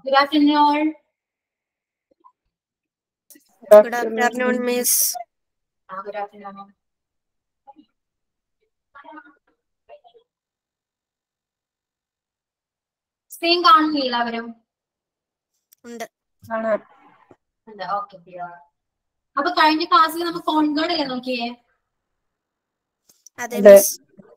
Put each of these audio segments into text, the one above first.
Good afternoon all. Good afternoon, Miss. Ah, good afternoon. Screen കാണുന്നില്ല എല്ലാവരും ഉണ്ട് കാണാം ഉണ്ട് ഓക്കെ അപ്പൊ കഴിഞ്ഞ ക്ലാസ്സിൽ നമുക്ക് കോൺഗേർഡ് അല്ലേ നോക്കിയേ അതെ അതെ. മിസ്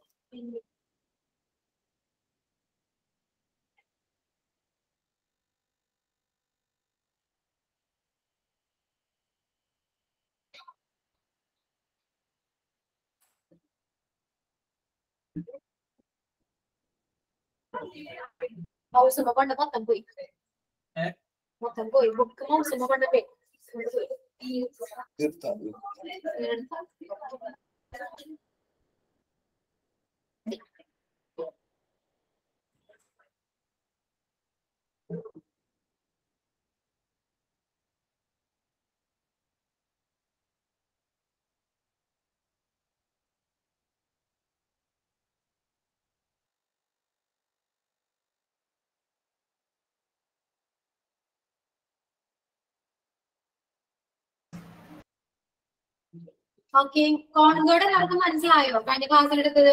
മൗസ് കൊണ്ട് മൊത്തം പോയി മൊത്തം പോയി ബുക്ക് മൗസ് കൊണ്ട് പോയി ഓക്കെ കോൺഗേർഡ് എല്ലാവർക്കും മനസ്സിലായോ കഴിഞ്ഞ ക്ലാസ്സിൽ എടുത്തത്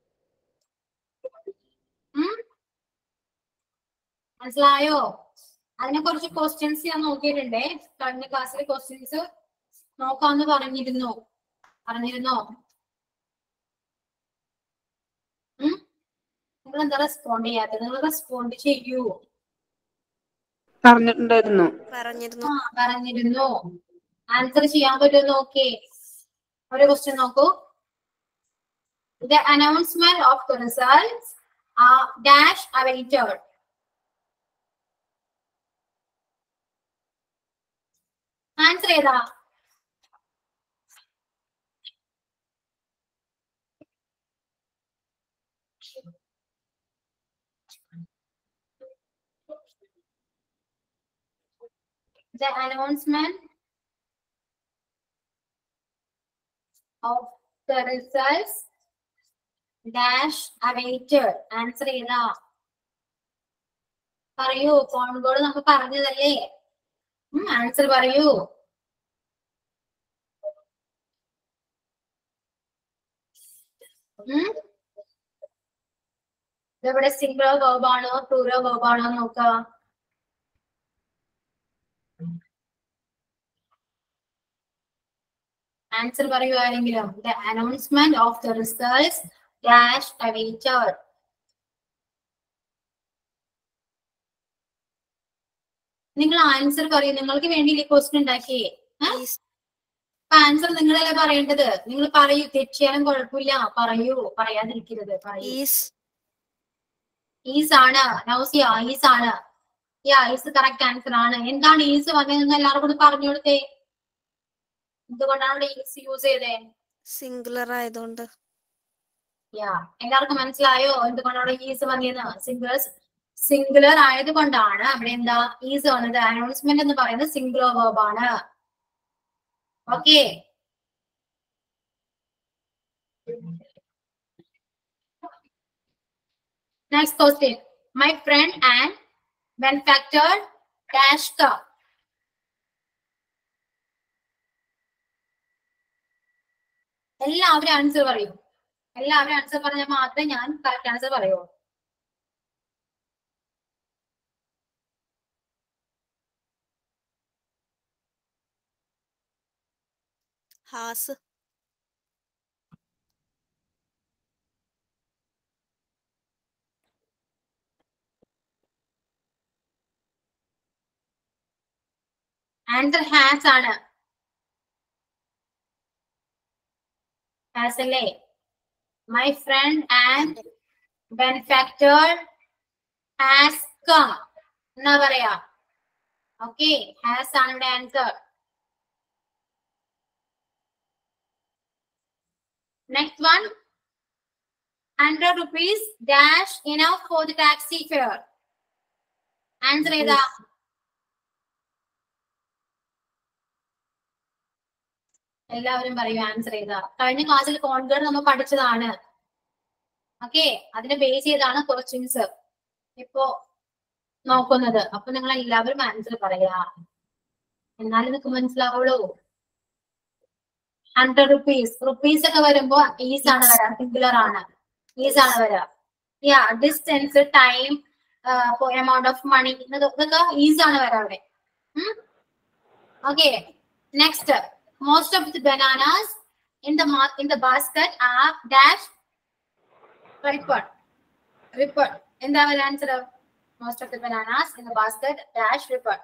ഉം? മനസ്സിലായോ അതിനെ കുറച്ച് ക്വസ്റ്റ്യൻസ് ഞാൻ നോക്കിയിട്ടുണ്ടേ കഴിഞ്ഞ ക്ലാസ്സിലെ ക്വസ്റ്റ്യൻസ് നോക്കാന്ന് പറഞ്ഞിരുന്നു പറഞ്ഞിരുന്നോ നിങ്ങൾ എന്താ റെസ്പോണ്ട് ചെയ്യാത്തത് നിങ്ങൾ റെസ്പോണ്ട് ചെയ്യൂ പറഞ്ഞിട്ടുണ്ടായിരുന്നു പറഞ്ഞിരുന്നു ആ പറഞ്ഞിരുന്നു ആൻസർ ചെയ്യാൻ പറ്റുമോ നോക്കേ ഒരു ക്വസ്റ്റ്യൻ നോക്കൂ the announcement of the results are dash awaited answer ഏതാ the announcement of the results dash awaited answer ചെയ്താ പറയൂ കോൺകോഡ് നമുക്ക് പറഞ്ഞതല്ലേ ആൻസർ പറയൂ ഉം? ഇതെവിടെ സിംഗിളോ വേർബാണോ ടൂറോ വേർബാണോ നോക്കാം ആൻസർ പറയൂ ആരെങ്കിലും the announcement of the results dash awaited നിങ്ങൾ ആൻസർ പറയൂ നിങ്ങൾക്ക് വേണ്ടി ഈ ക്വസ്റ്റ്യൻ ഉണ്ടാക്കിയേ Miss, ആൻസർ നിങ്ങളല്ലേ പറയേണ്ടത് നിങ്ങൾ പറയൂ തെറ്റിയാലും കുഴപ്പമില്ല പറയൂ പറയാതിരിക്കരുത് പറയൂ is ഈസ് ആണ് നൗസിയ ഈസ് ആണ് യാ ഈസ് കറക്റ്റ് ആൻസർ ആണ് എന്താണ് ഈസ് വന്നതെന്ന് എല്ലാവർക്കും ഒന്ന് പറഞ്ഞു കൊടുത്തേ എന്തുകൊണ്ടാണ് ഈസ് യൂസ് ചെയ്തേ സിംഗുലർ ആയതുകൊണ്ട് യാ എല്ലാവർക്കും മനസ്സിലായോ എന്തുകൊണ്ടാണ് ഈസ് വന്നതെന്ന് സിംഗുലർ സിംഗുലർ ആയതുകൊണ്ടാണ് അവിടെ എന്താ ഈസ് വന്നത് അനൗൺസ്മെന്റ് എന്ന് പറയുന്നത് സിംഗുലർ വേർബ് ആണ് okay next question my friend and benefactor dash the എല്ലാവരും ആൻസർ പറയൂ എല്ലാവരും ആൻസർ പറഞ്ഞാൽ മാത്രമേ ഞാൻ കറക്റ്റ് ആൻസർ പറയൂ ഹാസ് ആൻസർ ഹാസ് ആണ് ഹാസ് അല്ലേ my friend and benefactor has come എന്നാ പറയാ ഓക്കെ ഹാസ് ആണ് ഇവിടെ answer next one hundred rupees dash enough for the taxi fare answer ഏതാ എല്ലാവരും പറയൂ ആൻസർ ചെയ്താ കഴിഞ്ഞ ക്ലാസ്സിൽ കോൺഗേഡ് നമ്മൾ പഠിച്ചതാണ് ഓക്കെ അതിനെ ബേസ് ചെയ്താണ് ക്വസ്റ്റ്യൻസ് ഇപ്പോ നോക്കുന്നത് അപ്പൊ നിങ്ങൾ എല്ലാവരും ആൻസർ പറയാ എന്നാലും നിങ്ങൾക്ക് മനസ്സിലാവുള്ളൂ ഹൺഡ്രഡ് റുപ്പീസ് റുപ്പീസ് ഒക്കെ വരുമ്പോ ഈസ് ആണ് വരാ സിംഗുലർ ആണ് ഈസ് ആണ് വരാ യാ distance time amount of money ഇതൊക്കെ ഈസ് ആണ് വരാ അവിടെ okay next most of the bananas in the in the basket are dash ripen ripen എന്താ വരാ answer most of the bananas in the basket dash ripen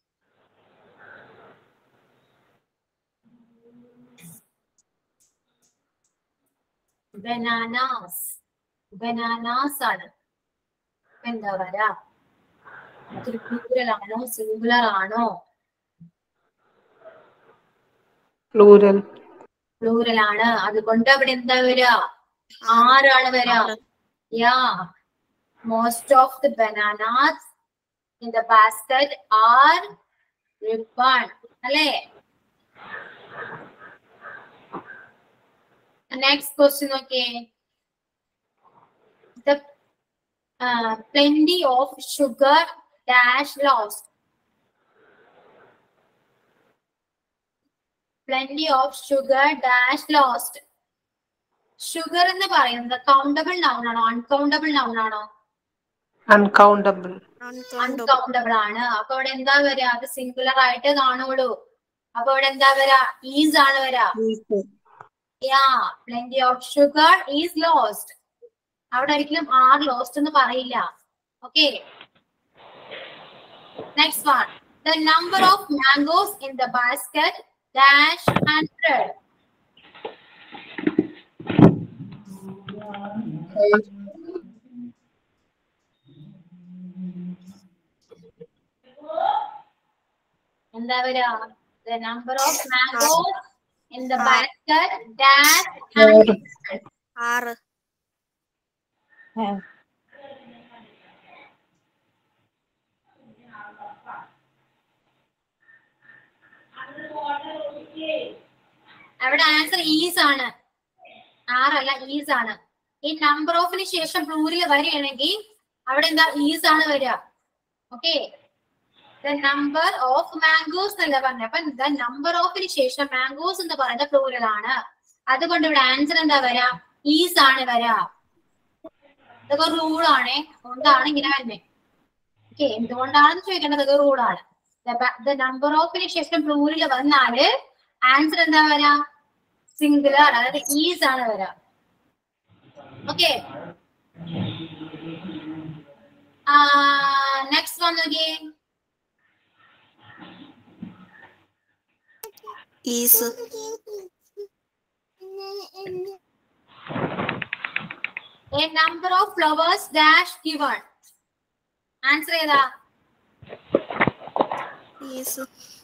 bananas bananas ആണ് എന്താ വരാ അതൊരു പ്ലൂറൽ ആണോ സിംഗുലർ ആണോ പ്ലൂരൽ പ്ലൂറൽ ആണ് അതുകൊണ്ട് അവിടെ എന്താ വരാ ആരാണ് വരാ യാ most of the bananas in the basket are ripen അല്ലേ നെക്സ്റ്റ് ക്വസ്റ്റ്യൻ നോക്കിയേ the plenty of sugar dash lost plenty of sugar dash lost sugar എന്ന് പറയുന്നത് കൗണ്ടബിൾ നൗൺ ആണോ അൺകൗണ്ടബിൾ നൗൺ ആണോ അൺകൗണ്ടബിൾ അൺകൗണ്ടബിൾ ആണ് അപ്പൊ അവിടെ എന്താ വരാ അത് സിംഗുലർ ആയിട്ട് കാണുള്ളൂ അപ്പൊ അവിടെ എന്താ വരാ ഈസ് ആണ് വരാ യാ plenty of sugar is lost അവിടെ ഒരിക്കലും ആർ ലോസ്റ്റ് എന്ന് പറയില്ല okay next one the number of mangoes in the basket dash hundred എന്താ വരാ the number of mangoes in the basket dash hundred are അവിടെ ആൻസർ ഈസ് ആണ് ആറല്ല is ആണ് ഈ നമ്പർ ഓഫിന് ശേഷം പ്ലൂരിൽ വരികയാണെങ്കിൽ അവിടെ എന്താ ഈസ് ആണ് വരിക okay the number of mangoes എന്നല്ല പറഞ്ഞത് അപ്പൊ ദ നമ്പർ ഓഫിന് ശേഷം മാംഗോസ് എന്ന് പറയുന്ന പ്ലൂരൽ ആണ് അതുകൊണ്ട് ഇവിടെ ആൻസർ എന്താ വരാ ഈസ് ആണ് വരാ ഇതൊക്കെ റൂൾ ആണേ അതുകൊണ്ടാണ് ഇങ്ങനെ വരുന്നത് ഓക്കെ എന്തുകൊണ്ടാണെന്ന് ചോദിക്കേണ്ടത് ഇതൊക്കെ റൂൾ ആണ് ദ നമ്പർ ഓഫിന് ശേഷം പ്ലൂരിൽ വന്നാല് ആൻസർ എന്താ വരാ സിംഗുലർ അതായത് ഈസ് ആണ് വരാ ഓക്കെ നെക്സ്റ്റ് വൺ നോക്കിയേ is a number of flowers dash given answer ഏതാ ഈസ്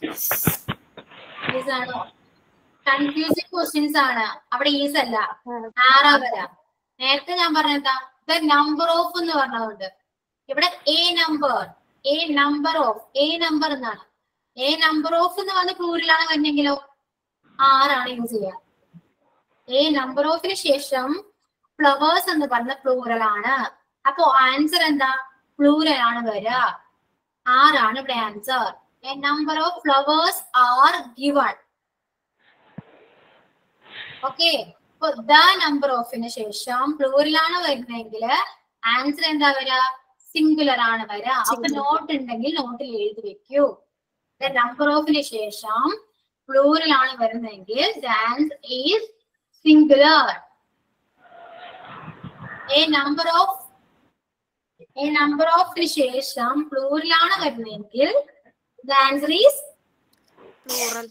ഈസ് ആണോ കൺഫ്യൂസിങ് ക്വസ്റ്റ്യൻസ് ആണ് അവിടെ ഈസ് അല്ല ആറാ വരാ നേരത്തെ ഞാൻ പറഞ്ഞെന്താ ദ നമ്പർ ഓഫ് എന്ന് പറഞ്ഞതുകൊണ്ട് ഇവിടെ a number a number of a number എന്നാണ് എ നമ്പർ ഓഫ് എന്ന് പറഞ്ഞ പ്ലൂരിലാണ് വരുന്നെങ്കിലോ ആറാണ് യൂസ് ചെയ്യുക എ നമ്പർ ഓഫിന് ശേഷം ഫ്ലവേഴ്സ് എന്ന് പറഞ്ഞ പ്ലൂറൽ ആണ് അപ്പോ ആൻസർ എന്താ പ്ലൂറൽ ആണ് വരിക ആറാണ് ഇവിടെ answer a number of flowers are given okay അപ്പൊ ദ നമ്പർ ഓഫിന് ശേഷം പ്ലൂറിലാണ് വരുന്നതെങ്കിൽ ആൻസർ എന്താ വരാ സിംഗുലർ ആണ് വരാ അപ്പൊ Singular. നോട്ട് ഉണ്ടെങ്കിൽ നോട്ടിൽ എഴുതി വെക്കൂ ദ നമ്പർ ഓഫിന് ശേഷം പ്ലൂറിലാണ് വരുന്നതെങ്കിൽ the answer is singular a number of a number ഓഫിന് ശേഷം പ്ലൂറിലാണ് വരുന്നതെങ്കിൽ the answer is plural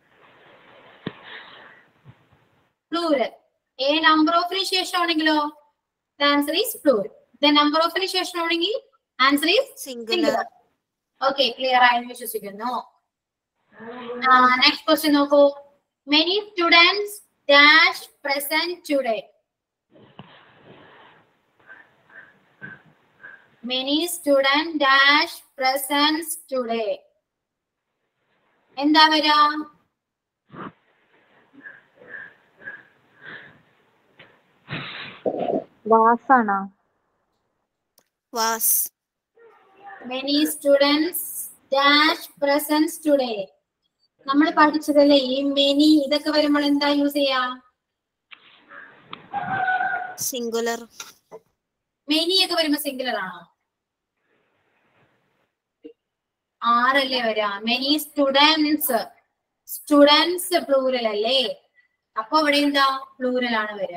plural a number ഓഫിന് ശേഷമാണെങ്കിലോ answer is plural the number ഓഫിന് ശേഷമാണെങ്കിൽ answer is singular singular okay clear ആയെന്ന് വിശ്വസിക്കുന്നു നെക്സ്റ്റ് ക്വസ്റ്റ്യൻ നോക്കൂ many students dash present today many student dash presence today എന്താ വരാ വാസാണോ was many students dash presence today നമ്മൾ പഠിച്ചതല്ലേ ഈ മെനി ഇതൊക്കെ വരുമ്പോൾ എന്താ യൂസ് ചെയ്യാ സിംഗുലർ മെനി ഒക്കെ വരുമ്പോ സിംഗുലർ ആണോ ആറല്ലേ വരാ മെനി സ്റ്റുഡൻസ് സ്റ്റുഡൻസ് പ്ലൂരൽ അല്ലേ അപ്പൊ ഇവിടെ എന്താ പ്ലൂരൽ ആണ് വരിക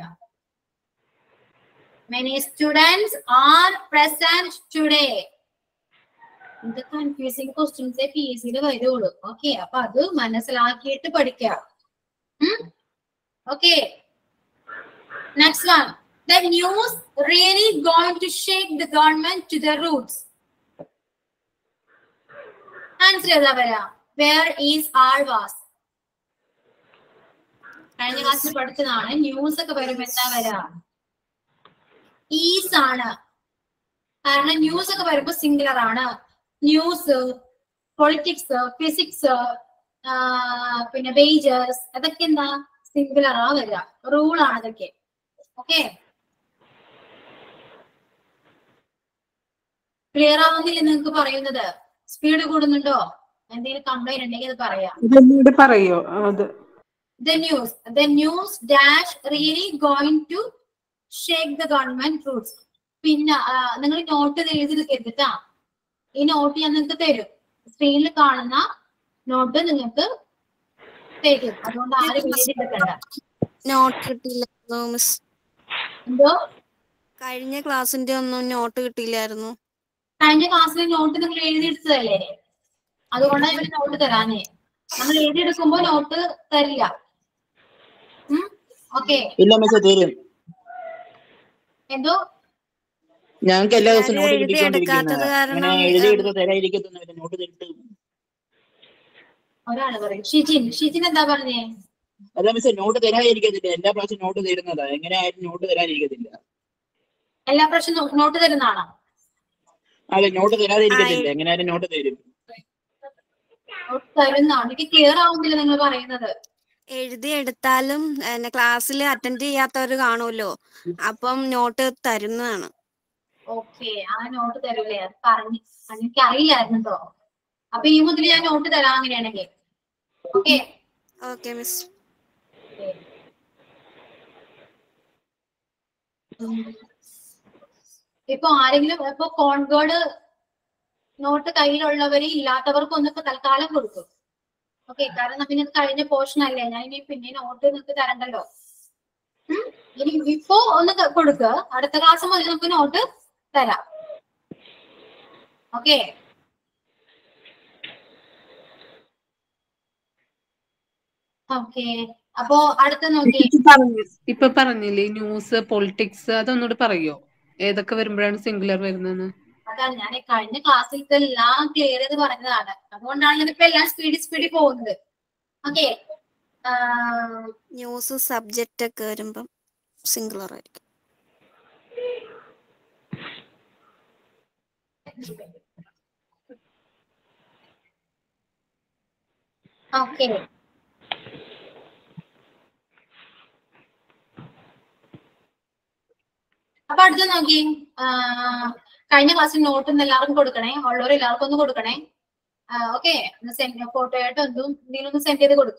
many students are present today ഇത് കൺഫ്യൂസിങ് ക്വസ്റ്റ്യൻസേ പി എസ് സിയിൽ വരുള്ളൂ ഓക്കെ അപ്പൊ അത് മനസ്സിലാക്കിയിട്ട് പഠിക്കാം okay next one the news really going to shake the government to the roots answer ഏതാ വരാ വേർ ഈസ് ആൾ വാസ് കഴിഞ്ഞ ക്ലാസ്സിൽ പഠിച്ചതാണ് ന്യൂസ് ഒക്കെ വരുമ്പോ എന്താ വരാ ഈസ് ആണ് കാരണം ന്യൂസ് ഒക്കെ വരുമ്പോ സിംഗുലർ ആണ് ന്യൂസ് പൊളിറ്റിക്സ് ഫിസിക്സ് പിന്നെ വേജസ് അതൊക്കെ എന്താ സിംഗുലർ ആ വരിക റൂൾ ആണ് അതൊക്കെ ഓക്കെ ക്ലിയർ ആവുന്നില്ല നിങ്ങൾക്ക് പറയുന്നത് സ്പീഡ് കൂടുന്നുണ്ടോ എന്തെങ്കിലും കംപ്ലൈന്റ് ഉണ്ടെങ്കിൽ അത് പറയാം ഇതൊന്നുകൂടി പറയോ അത് the news the news dash really going to shake the government roots പിന്നെ നിങ്ങൾ നോട്ട് എഴുതി കേട്ടിട്ടാ ഈ നോട്ട് ഞാൻ നിങ്ങൾക്ക് തരും സ്ക്രീനിൽ കാണുന്ന നോട്ട് നിങ്ങൾക്ക് തരും അതുകൊണ്ട് ആരും എഴുതിയെടുക്കണ്ട നോട്ട് കിട്ടിയില്ലായിരുന്നു മിസ് എന്തോ കഴിഞ്ഞ ക്ലാസ്സിന്റെ ഒന്നും നോട്ട് കിട്ടിയില്ലായിരുന്നു കഴിഞ്ഞ ക്ലാസ്സിലെ നോട്ട് നിങ്ങൾ എഴുതിയെടുത്തതല്ലേ അതുകൊണ്ടാണ് ഇവര് നോട്ട് തരാനേ നമ്മൾ എഴുതിയെടുക്കുമ്പോ നോട്ട് തരില്ല ഓക്കെ ഇല്ല മിസ് തരും എന്തോ ഞങ്ങൾക്ക് എല്ലാ ദിവസവും നോട്ട് ഞാനും എഴുതി കിട്ടിക്കൊണ്ടിരിക്കുന്നത് എടുക്കാത്തത് കാരണം, അങ്ങനെ എഴുതി എടുത്ത് തരാതിരിക്കത്തൊന്നുമില്ല നോട്ട് തരിട്ട് ഒരാള് പറയും ഷിജിൻ ഷിജിൻ എന്താ പറഞ്ഞേ അല്ല മിസ് നോട്ട് തരാതിരിക്കത്തില്ല എല്ലാ പ്രാവശ്യം നോട്ട് തരുന്നതാ എങ്ങനെ ആയാലും നോട്ട് തരാതിരിക്കത്തില്ല എല്ലാ പ്രാവശ്യം നോട്ട് തരുന്നതാണോ അതെ നോട്ട് തരാതിരിക്കത്തില്ല എങ്ങനെ ആയാലും നോട്ട് തരും നോട്ട് തരുന്നതാണ് എനിക്ക് ക്ലിയർ ആവുന്നില്ല നിങ്ങൾ പറയുന്നത് എഴുതി എടുത്താലും ക്ലാസ്സിൽ അറ്റൻഡ് ചെയ്യാത്തവര് കാണുമല്ലോ അപ്പം നോട്ട് തരുന്നതാണ് ഓക്കെ ആ നോട്ട് തരൂലേ അത് പറഞ്ഞു എനിക്ക് അറിയില്ലായിരുന്നു കേട്ടോ അപ്പൊ ഈ മുതൽ ഞാൻ നോട്ട് തരാം അങ്ങനെയാണെങ്കിൽ ഓക്കെ ഓക്കെ മിസ് ഇപ്പൊ ആരെങ്കിലും ഇപ്പൊ കോൺവേർഡ് നോട്ട് കയ്യിലുള്ളവര് ഇല്ലാത്തവർക്കൊന്നും ഇപ്പൊ തൽക്കാലം കൊടുക്കും ഓക്കെ കാരണം പിന്നെ ഇത് കഴിഞ്ഞ പോർഷൻ അല്ലേ ഞാൻ ഇനി പിന്നെ നോട്ട് നിങ്ങൾക്ക് തരണ്ടല്ലോ ഉം? ഇനി ഇപ്പോ ഒന്ന് ക- കൊടുക്കുക അടുത്ത ക്ലാസ് മുതൽ നമുക്ക് നോട്ട് തരാം ഓക്കെ ഓക്കെ അപ്പോ അടുത്ത നോക്കി ഇപ്പൊ പറഞ്ഞു ഇപ്പൊ പറഞ്ഞില്ലേ ന്യൂസ് പൊളിറ്റിക്സ് അതൊന്നുകൂടി പറയോ ഏതൊക്കെ വരുമ്പോഴാണ് സിംഗുലർ വരുന്നത് അതാണ് ഞാൻ ഈ കഴിഞ്ഞ ക്ലാസ്സിൽ ഇതെല്ലാം ക്ലിയർ ചെയ്ത് പറഞ്ഞതാണ് അതുകൊണ്ടാണ് ഞാൻ ഇപ്പൊ എല്ലാം സ്പീഡിൽ സ്പീഡിൽ പോകുന്നത് ഓക്കെ ന്യൂസ് സബ്ജക്റ്റ് ഒക്കെ വരുമ്പം സിംഗുലർ ആയിരിക്കും ഓക്കെ അപ്പൊ അടുത്ത നോക്കി ആ, കഴിഞ്ഞ ക്ലാസ്സിൽ നോട്ട് ഒന്ന് എല്ലാവർക്കും കൊടുക്കണേ ഉള്ളവർ എല്ലാവർക്കും ഒന്ന് കൊടുക്കണേ ഓക്കെ ഒന്ന് സെൻഡ് ഫോട്ടോ ആയിട്ട് എന്തും എന്തെങ്കിലും ഒന്ന് സെൻഡ് ചെയ്ത് കൊടുക്കും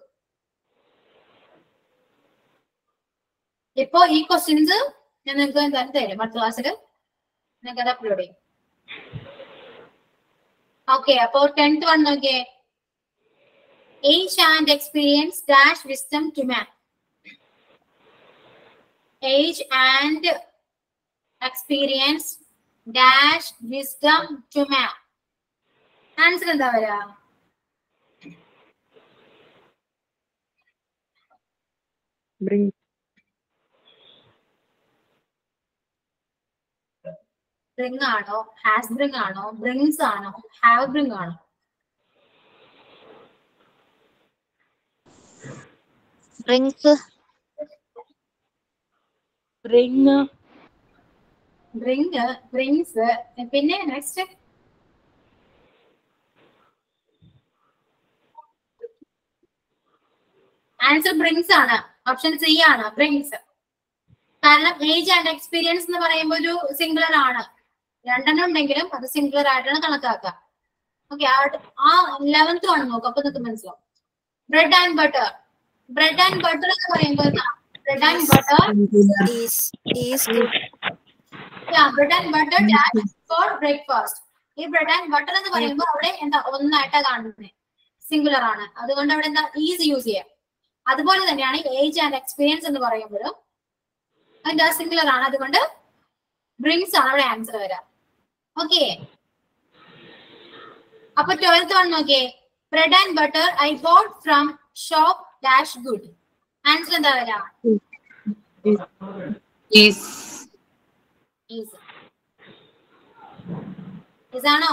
ഇപ്പൊ ഈ ക്വസ്റ്റ്യൻസ് ഞാൻ നിങ്ങൾക്ക് എന്തായാലും തരും അടുത്ത ക്ലാസ്സിൽ നിങ്ങൾക്ക് അത് അപ്ലോഡ് ചെയ്യും ഓക്കെ അപ്പൊ ടെൻത്ത് വൺ നോക്കിയേ age and experience dash wisdom to man age and experience dash wisdom to man answer എന്താ വരാ Bring ബ്രിങ് ആണോ ഹാസ് ബ്രിങ് ആണോ ബ്രിങ്സ് ആണോ ഹാവ് ബ്രിങ് ആണോ റിങ്സ് റിങ് ബ്രിങ് ബ്രിങ്സ് പിന്നെ നെക്സ്റ്റ് ആൻസർ ബ്രിങ്സ് ആണ് option C ആണ് brings കാരണം ഏജ് ആൻഡ് എക്സ്പീരിയൻസ് എന്ന് പറയുമ്പോൾ ഒരു സിംഗുലർ ആണ് രണ്ടെണ്ണം ഉണ്ടെങ്കിലും അത് സിംഗുലർ ആയിട്ടാണ് കണക്കാക്കുക ഓക്കെ ആ ലെവൻത്ത് ആണ് നോക്കുക അപ്പൊ നിങ്ങൾക്ക് മനസ്സിലാവും bread and butter bread and butter എന്ന് പറയുമ്പോൾ bread and butter is is good bread and butter dash for breakfast ഈ ബ്രെഡ് ആൻഡ് ബട്ടർ എന്ന് പറയുമ്പോൾ അവിടെ എന്താ ഒന്നായിട്ടാ കാണുന്നത് സിംഗുലർ ആണ് അതുകൊണ്ട് അവിടെ എന്താ ഈസ് യൂസ് ചെയ്യാം അതുപോലെ തന്നെയാണ് ഏജ് ആൻഡ് എക്സ്പീരിയൻസ് എന്ന് പറയുമ്പോഴും അതിന്റെ സിംഗുലർ ആണ് അതുകൊണ്ട് ബ്രിങ്സ് ആണ് അവിടെ ആൻസർ വരാം ഓക്കെ അപ്പൊ ട്വൽത്ത് വൺ നോക്കിയേ bread and butter I bought from shop dash good answer എന്താ വരാ ഈസ് ഈസ് ഇതാണോ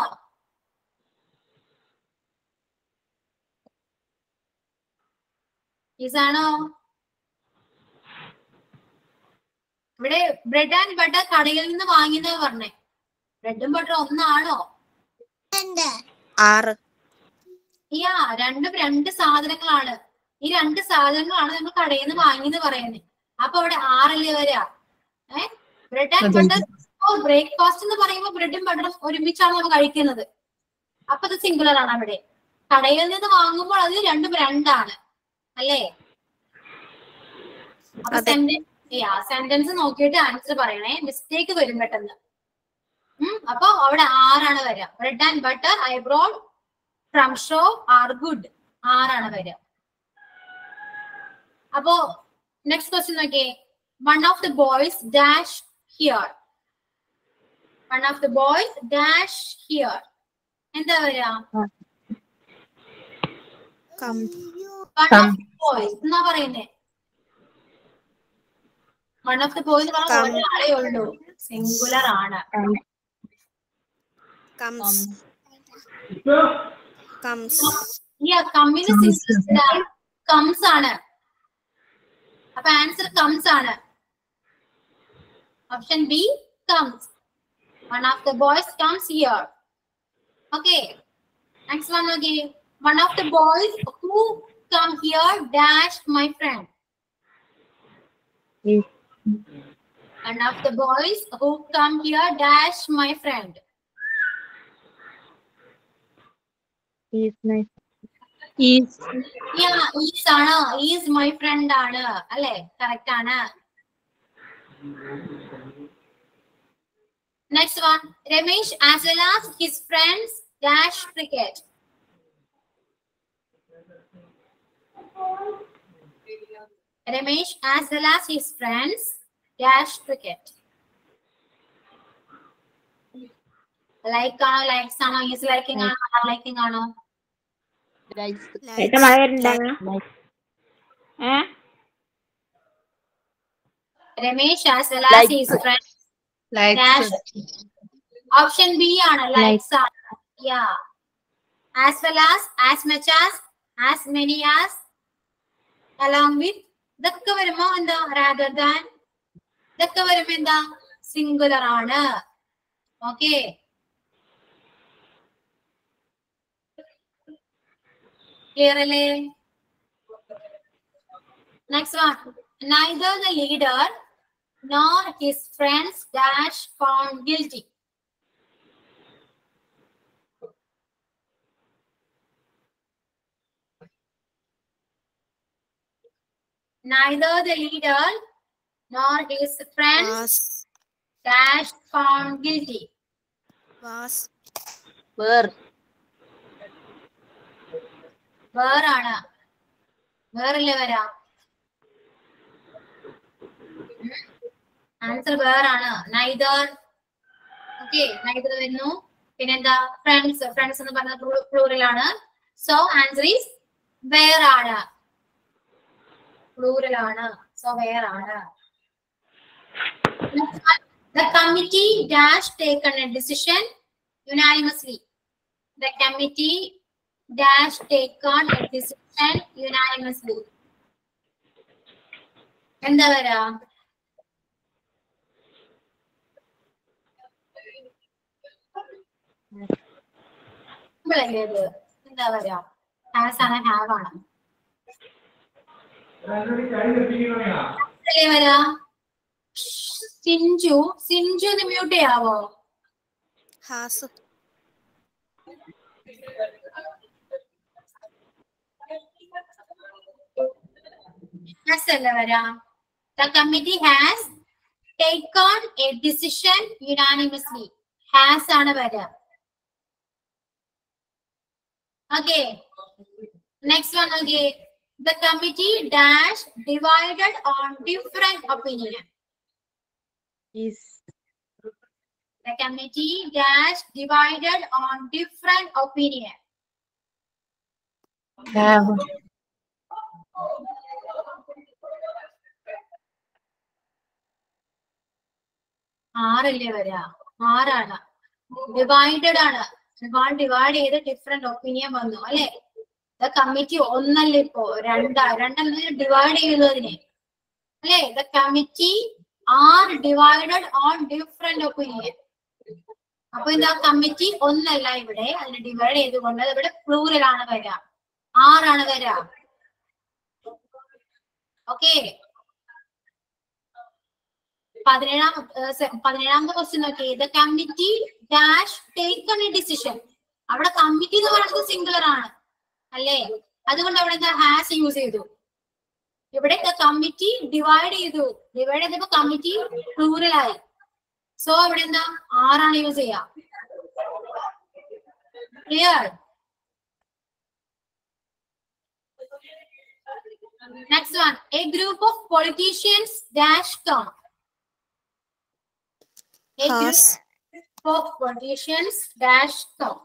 ഇതാണോ ഇവിടെ ബ്രെഡ് ആൻഡ് ബട്ടർ കടയിൽ നിന്ന് വാങ്ങിയെന്നാ പറഞ്ഞേ ബ്രെഡും ബട്ടറും ഒന്നാണോ ആറ് യാ രണ്ടും രണ്ട് സാധനങ്ങളാണ് ഈ രണ്ട് സാധനങ്ങളാണ് നമ്മൾ കടയിൽ നിന്ന് വാങ്ങിയെന്ന് പറയുന്നത് അപ്പൊ അവിടെ ആറല്ലേ വരാ ഏഹ് ബ്രെഡ് ആൻഡ് അതെ. ബട്ടർ ബ്രേക്ക്ഫാസ്റ്റ് എന്ന് പറയുമ്പോൾ ബ്രെഡും ബട്ടറും ഒരുമിച്ചാണ് നമ്മൾ കഴിക്കുന്നത് അപ്പൊ അത് സിംഗുലർ ആണ് അവിടെ കടയിൽ നിന്ന് വാങ്ങുമ്പോൾ അത് രണ്ടും രണ്ടാണ് അല്ലേ അപ്പൊ അതെ. സെന്റൻസ് സെന്റൻസ് നോക്കിയിട്ട് ആൻസർ പറയണേ മിസ്റ്റേക്ക് വരും പെട്ടെന്ന് ഉം അപ്പൊ അവിടെ ആറാണ് വരിക bread and butter I bought from shop are good ആറാണ് വരിക അപ്പോ നെക്സ്റ്റ് ക്വസ്റ്റ്യൻ നോക്കിയേ one of the boys dash here one of the boys dash here എന്താ വരിക come one Come. Of the boys എന്നാ പറയുന്നേ വൺ ഓഫ് ദ ബോയ്സ് പറഞ്ഞ Come. ഒരാളേ ഉള്ളൂ സിംഗുലർ ആണ് കംസ് കംസ് ഈ കമ്മിന് സിംഗുലർ കംസ് ആണ് അപ്പൊ ആൻസർ കംസ് ആണ് option B comes one of the boys comes here okay next one okay one of the boys who come here dash my friend One of the boys who come here dash my friend. Is Yeah, is ആണ് is my friend ആണ് അല്ലെ correct ആണ് next one Ramesh as well as his friends dash cricket Ramesh as well as his friends dash cricket like ആണോ likes ആണോ is liking ആണോ liking ആണോ ഏട്ടാ മഴ വരുന്നുണ്ടാ ഏ Ramesh as well as his friends likes option B ആണ് ലൈക്സ് ആണ് yeah as well as as much as as many as along with ഇതൊക്കെ വരുമ്പോ എന്താ റാദർ ദാൻ ഇതൊക്കെ വരുമ്പോ എന്താ സിംഗുലർ ആണ് ഓക്കെ ക്ലിയർ അല്ലേ next one neither the leader nor his friends dash found guilty. Neither the leader nor his friends was dash found guilty. Was were വേറാണ് വേറല്ലേ വരാം ആൻസർ വേറാണ് നൈദർ ഓക്കെ നൈദർ വരുന്നു പിന്നെന്താ ഫ്രണ്ട്സ് ഫ്രണ്ട്സ് എന്ന് പറഞ്ഞ plural ആണ് സോ ആൻസർ ഈസ് വേർ ആണ് പ്ലൂറൽ ആണ് സോ വേർ ആണ് The committee dash taken a decision unanimously. The committee dash taken a decision unanimously. എന്താ വരാ സിമ്പിളല്ലേ ഇത് എന്താ വരാ ഹാസ് ആണ് ഹാവ് ആണ് അല്ലേ വരാ സിഞ്ചു സിഞ്ചു ഒന്ന് മ്യൂട്ട് ചെയ്യാവോ ഹാസ് ഹാസ് അല്ല വരാ the committee has take on a decision unanimously has ആണ് വരാ okay next one okay the committee dash divided on different opinion is The committee dash divided on different opinion. have ആറല്ലേ വരാ ആറാണ് divided ആണ് ഒരുപാട് divide ചെയ്ത് different opinion വന്നു അല്ലെ ദ കമ്മിറ്റി ഒന്നല്ല ഇപ്പോ രണ്ടാ രണ്ടെന്ന് ഡിവൈഡ് ചെയ്യുന്നതിന് അല്ലെ the committee are divided on different opinion അപ്പൊ എന്താ കമ്മിറ്റി ഒന്നല്ല ഇവിടെ അതിനെ ഡിവൈഡ് ചെയ്തുകൊണ്ട് അത് ഇവിടെ പ്ലൂറൽ ആണ് വരാ ആറാണ് വരാ ഓക്കെ പതിനേഴാം ഏഹ് സെ- പതിനേഴാമത്തെ ക്വസ്റ്റ്യൻ നോക്കി the committee dash take a decision അവിടെ കമ്മിറ്റി എന്ന് പറയുന്നത് സിംഗുലർ ആണ് അല്ലേ അതുകൊണ്ട് അവിടെ എന്താ ഹാസ് യൂസ് ചെയ്തു ഇവിടെ കമ്മിറ്റി ഡിവൈഡ് ചെയ്തു ഡിവൈഡ് ചെയ്തപ്പോ കമ്മിറ്റി പ്ലൂറൽ ആയി സോ ഇവിടെ എന്താ ആറാണ് യൂസ് ചെയ്യാ clear next one a group of politicians dash come A group has of politicians dash come.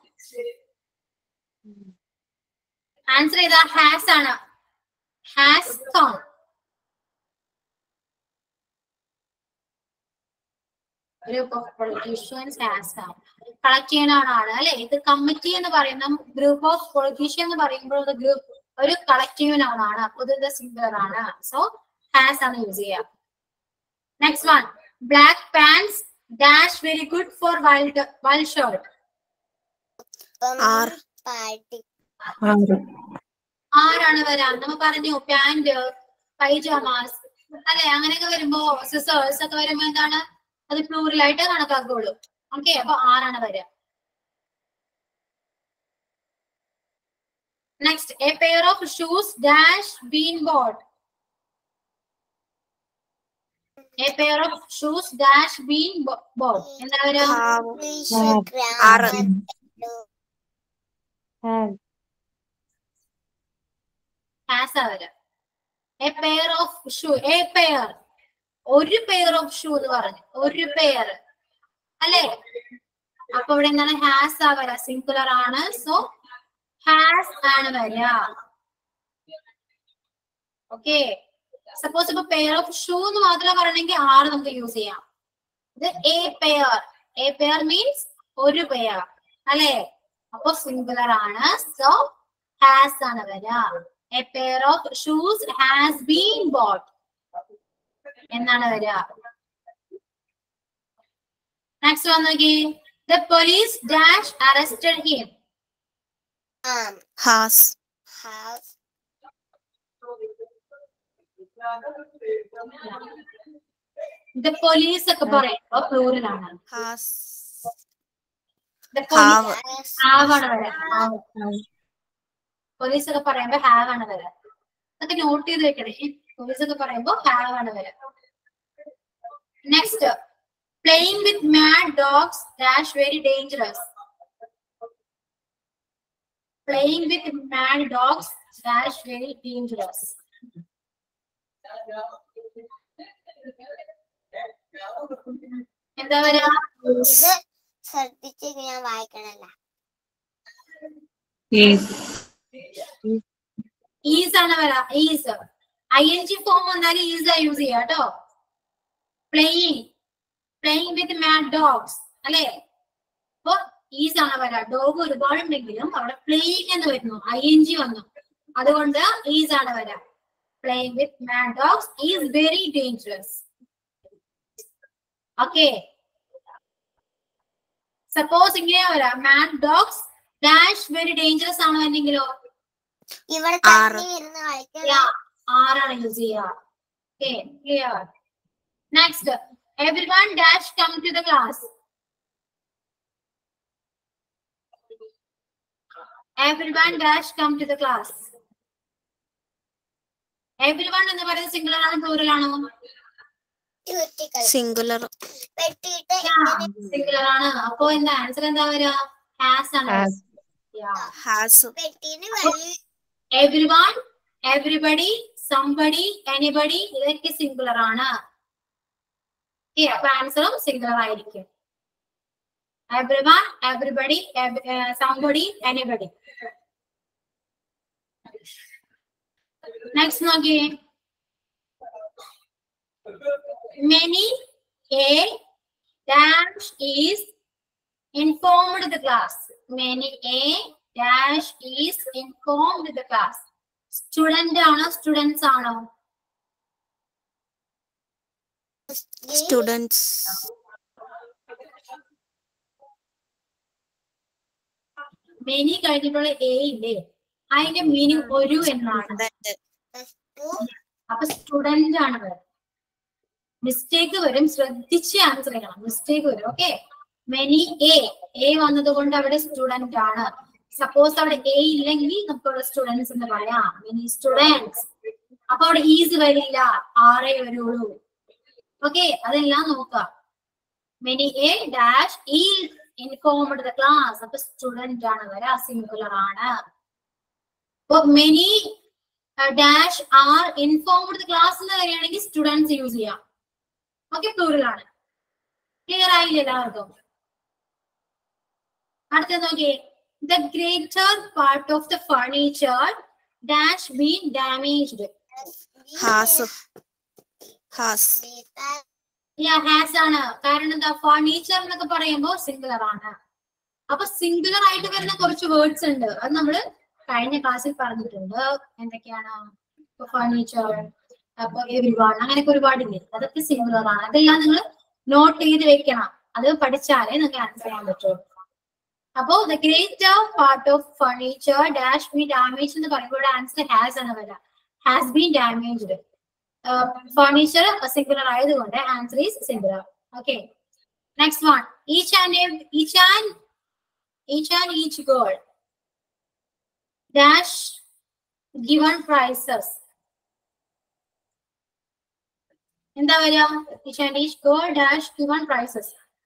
Answer ചെയ്താ ഹാസ് ആണ് has come group of politicians has come collect ചെയ്യാനാണ് ആണ് അല്ലെ ഇത് കമ്മിറ്റി എന്ന് പറയുന്ന ഗ്രൂപ്പ് ഓഫ് പൊളിറ്റീഷ്യൻ എന്ന് പറയുമ്പോൾ ഒരു ഗ്രൂപ്പ് ഒരു കളക്റ്റീവ് noun ആണ് അപ്പൊ ഇത് സിംഗുലർ ആണ് സോ ഹാസ് ആണ് യൂസ് ചെയ്യുക next one black pans dash very good for wild wild shirt are are ആരാണ് വരാൻ നമ്മ പറഞ്ഞു പാന്റ് പൈജാമാസ് അല്ലെ അങ്ങനെയൊക്കെ വരുമ്പോ സിസേഴ്സ് ഒക്കെ വരുമ്പോ എന്താണ് അത് പ്ലൂറൽ ആയിട്ട് കണക്കാക്കുള്ളൂ ഓക്കെ അപ്പൊ ആറാണ് വരിക next a pair of shoes dash been bought a pair of shoes dash been bought എന്താ വരിക ആറ് have ഹാസ് ആ വരിക a pair of shoe a pair ഒരു പെയർ ഓഫ് ഷൂ എന്ന് പറഞ്ഞു ഒരു പെയർ അല്ലേ അപ്പൊ ഇവിടെ എന്താണ് ഹാസ് ആ വരാ സിംഗുലർ ആണ് സോ ഹാസ് ആണ് വരിക ഓക്കെ സപ്പോസ് ഇപ്പൊ പെയർ ഓഫ് ഷൂ എന്ന് മാത്രം പറയണമെങ്കിൽ ആറ് നമുക്ക് യൂസ് ചെയ്യാം ഇത് a pair a pair means ഒരു പെയർ അല്ലേ അപ്പൊ സിംഗുലർ ആണ് സോ ഹാസ് ആണ് വരിക a pair of shoes has been bought എന്നാണ് വരിക നെക്സ്റ്റ് വന്നോക്കി the police dash arrested him has the police ഒക്കെ പറയുമ്പോ പ്ലൂറൽ ആണ് ഹാസ് ദ ഹാവ് ഹാവ് ആണ് വരിക പോലീസ് ഒക്കെ പറയുമ്പോ ഹാവ് ആണ് വരിക അതൊക്കെ നോട്ട് ചെയ്ത് വെക്കണേ ഈ പോലീസ് ഒക്കെ പറയുമ്പോ ഹാവ് ആണ് വരിക next playing with mad dogs dash very dangerous playing with mad dogs dash very dangerous എന്താ വരിക ഇത് ശ്രദ്ധിച്ച് ഞാൻ വായിക്കണല്ല is ഈസ് ആണ് വര is I N G form വന്നാൽ ഈസ് യൂസ് ചെയ്യാം കേട്ടോ playing playing with mad dogs അല്ലെ അപ്പൊ ഈസ് ആണ് വര ഡോഗ് ഒരുപാടുണ്ടെങ്കിലും അവിടെ പ്ലേയിങ് എന്ന് വരുന്നു ഐ എൻ ജി വന്നു അതുകൊണ്ട് ഈസ് ആണ് വര playing with mad dogs is very dangerous okay suppose ഇങ്ങനെ വരാം mad dogs dash very dangerous ആണോ എന്നെങ്കിലോ ഇവിടെ ആറ്. തന്നെ ഇരുന്ന് കളിക്കണം Yeah, ആറാണ് യൂസ് ചെയ്യുക okay clear next everyone dash come to the class everyone dash come to the class everyone എന്ന് പറയുന്നത് സിംഗുലർ ആണോ പ്ലൂറൽ ആണോ ചുരുട്ടിക്കളി സിംഗുലർ വെട്ടിയിട്ട് സിംഗുലർ ആണ് അപ്പോ എന്താ ആൻസർ എന്താ വരിക ഹാസ് ആണ് Has. ഹാസ് വെട്ടിന് വെള്ളി എവ്രിവൺ എവ്രിബഡി സംബഡി എനിബഡി ഇതൊക്കെ സിംഗുലർ ആണ് Okay, അപ്പൊ ആൻസറും സിംഗുലർ ആയിരിക്കും everyone everybody somebody anybody next നോക്കിയേ many a dash is informed the class many a dash is informed the class student ആണോ സ്റ്റുഡൻസ് ആണോ സ്റ്റുഡൻസ് മെനി കഴിഞ്ഞിട്ടുള്ള എ ഇല്ലേ അതിന്റെ മീനിങ് ഒരു എന്നാണ് അപ്പൊ സ്റ്റുഡന്റ് ആണ് വരും മിസ്റ്റേക്ക് വരും ശ്രദ്ധിച്ച് ആൻസർ ചെയ്യണം മിസ്റ്റേക്ക് വരും ഓക്കെ മെനി എ എ വന്നത് കൊണ്ട് അവിടെ സ്റ്റുഡന്റ് ആണ് സപ്പോസ് അവിടെ എ ഇല്ലെങ്കിൽ നമുക്ക് അവിടെ സ്റ്റുഡൻസ് എന്ന് പറയാം മെനി സ്റ്റുഡൻസ് അപ്പൊ അവിടെ ഈസ് വരില്ല ആറേ വരുള്ളൂ ഓക്കെ അതെല്ലാം നോക്കാം മെനി എ ഡാഷ് ഈ ഇൻഫോംഡ് ദ ക്ലാസ് അപ്പൊ സ്റ്റുഡന്റ് ആണ് വരാ സിംഗുലർ ആണ് അപ്പൊ many dash are informed class എന്ന് പറയുകയാണെങ്കിൽ സ്റ്റുഡൻസ് യൂസ് ചെയ്യാം ഓക്കെ പ്ലൂറൽ ആണ് ക്ലിയർ ആയില്ല എല്ലാവർക്കും അടുത്ത നോക്കിയേ the greater part of the furniture dash been damaged has has has ആണ് കാരണം എന്താ ഫർണിച്ചർ എന്നൊക്കെ പറയുമ്പോൾ സിംഗുലർ ആണ് അപ്പൊ സിംഗുലർ ആയിട്ട് വരുന്ന കുറച്ച് വേർഡ്സ് ഉണ്ട് അത് നമ്മള് കഴിഞ്ഞ ക്ലാസ്സിൽ പറഞ്ഞിട്ടുണ്ട് എന്തൊക്കെയാണ് ഫർണിച്ചർ അപ്പൊ എവരിവൺ അങ്ങനെയൊക്കെ ഒരുപാടില്ലേ അതൊക്കെ സിംഗുലർ ആണ് അതെല്ലാം നിങ്ങൾ നോട്ട് ചെയ്ത് വെക്കണം അത് പഠിച്ചാലേ നിങ്ങൾക്ക് ആൻസർ ചെയ്യാൻ പറ്റുള്ളൂ അപ്പോ the greater part of furniture dash be damage എന്ന് പറയുമ്പോൾ ആൻസർ ഹാസ് എന്ന് വരാം has been damaged furniture singular ആയതുകൊണ്ട് answer is singular okay next one each and each and each and each girl dash given prices എന്താ വരിക each and each girl dash given prices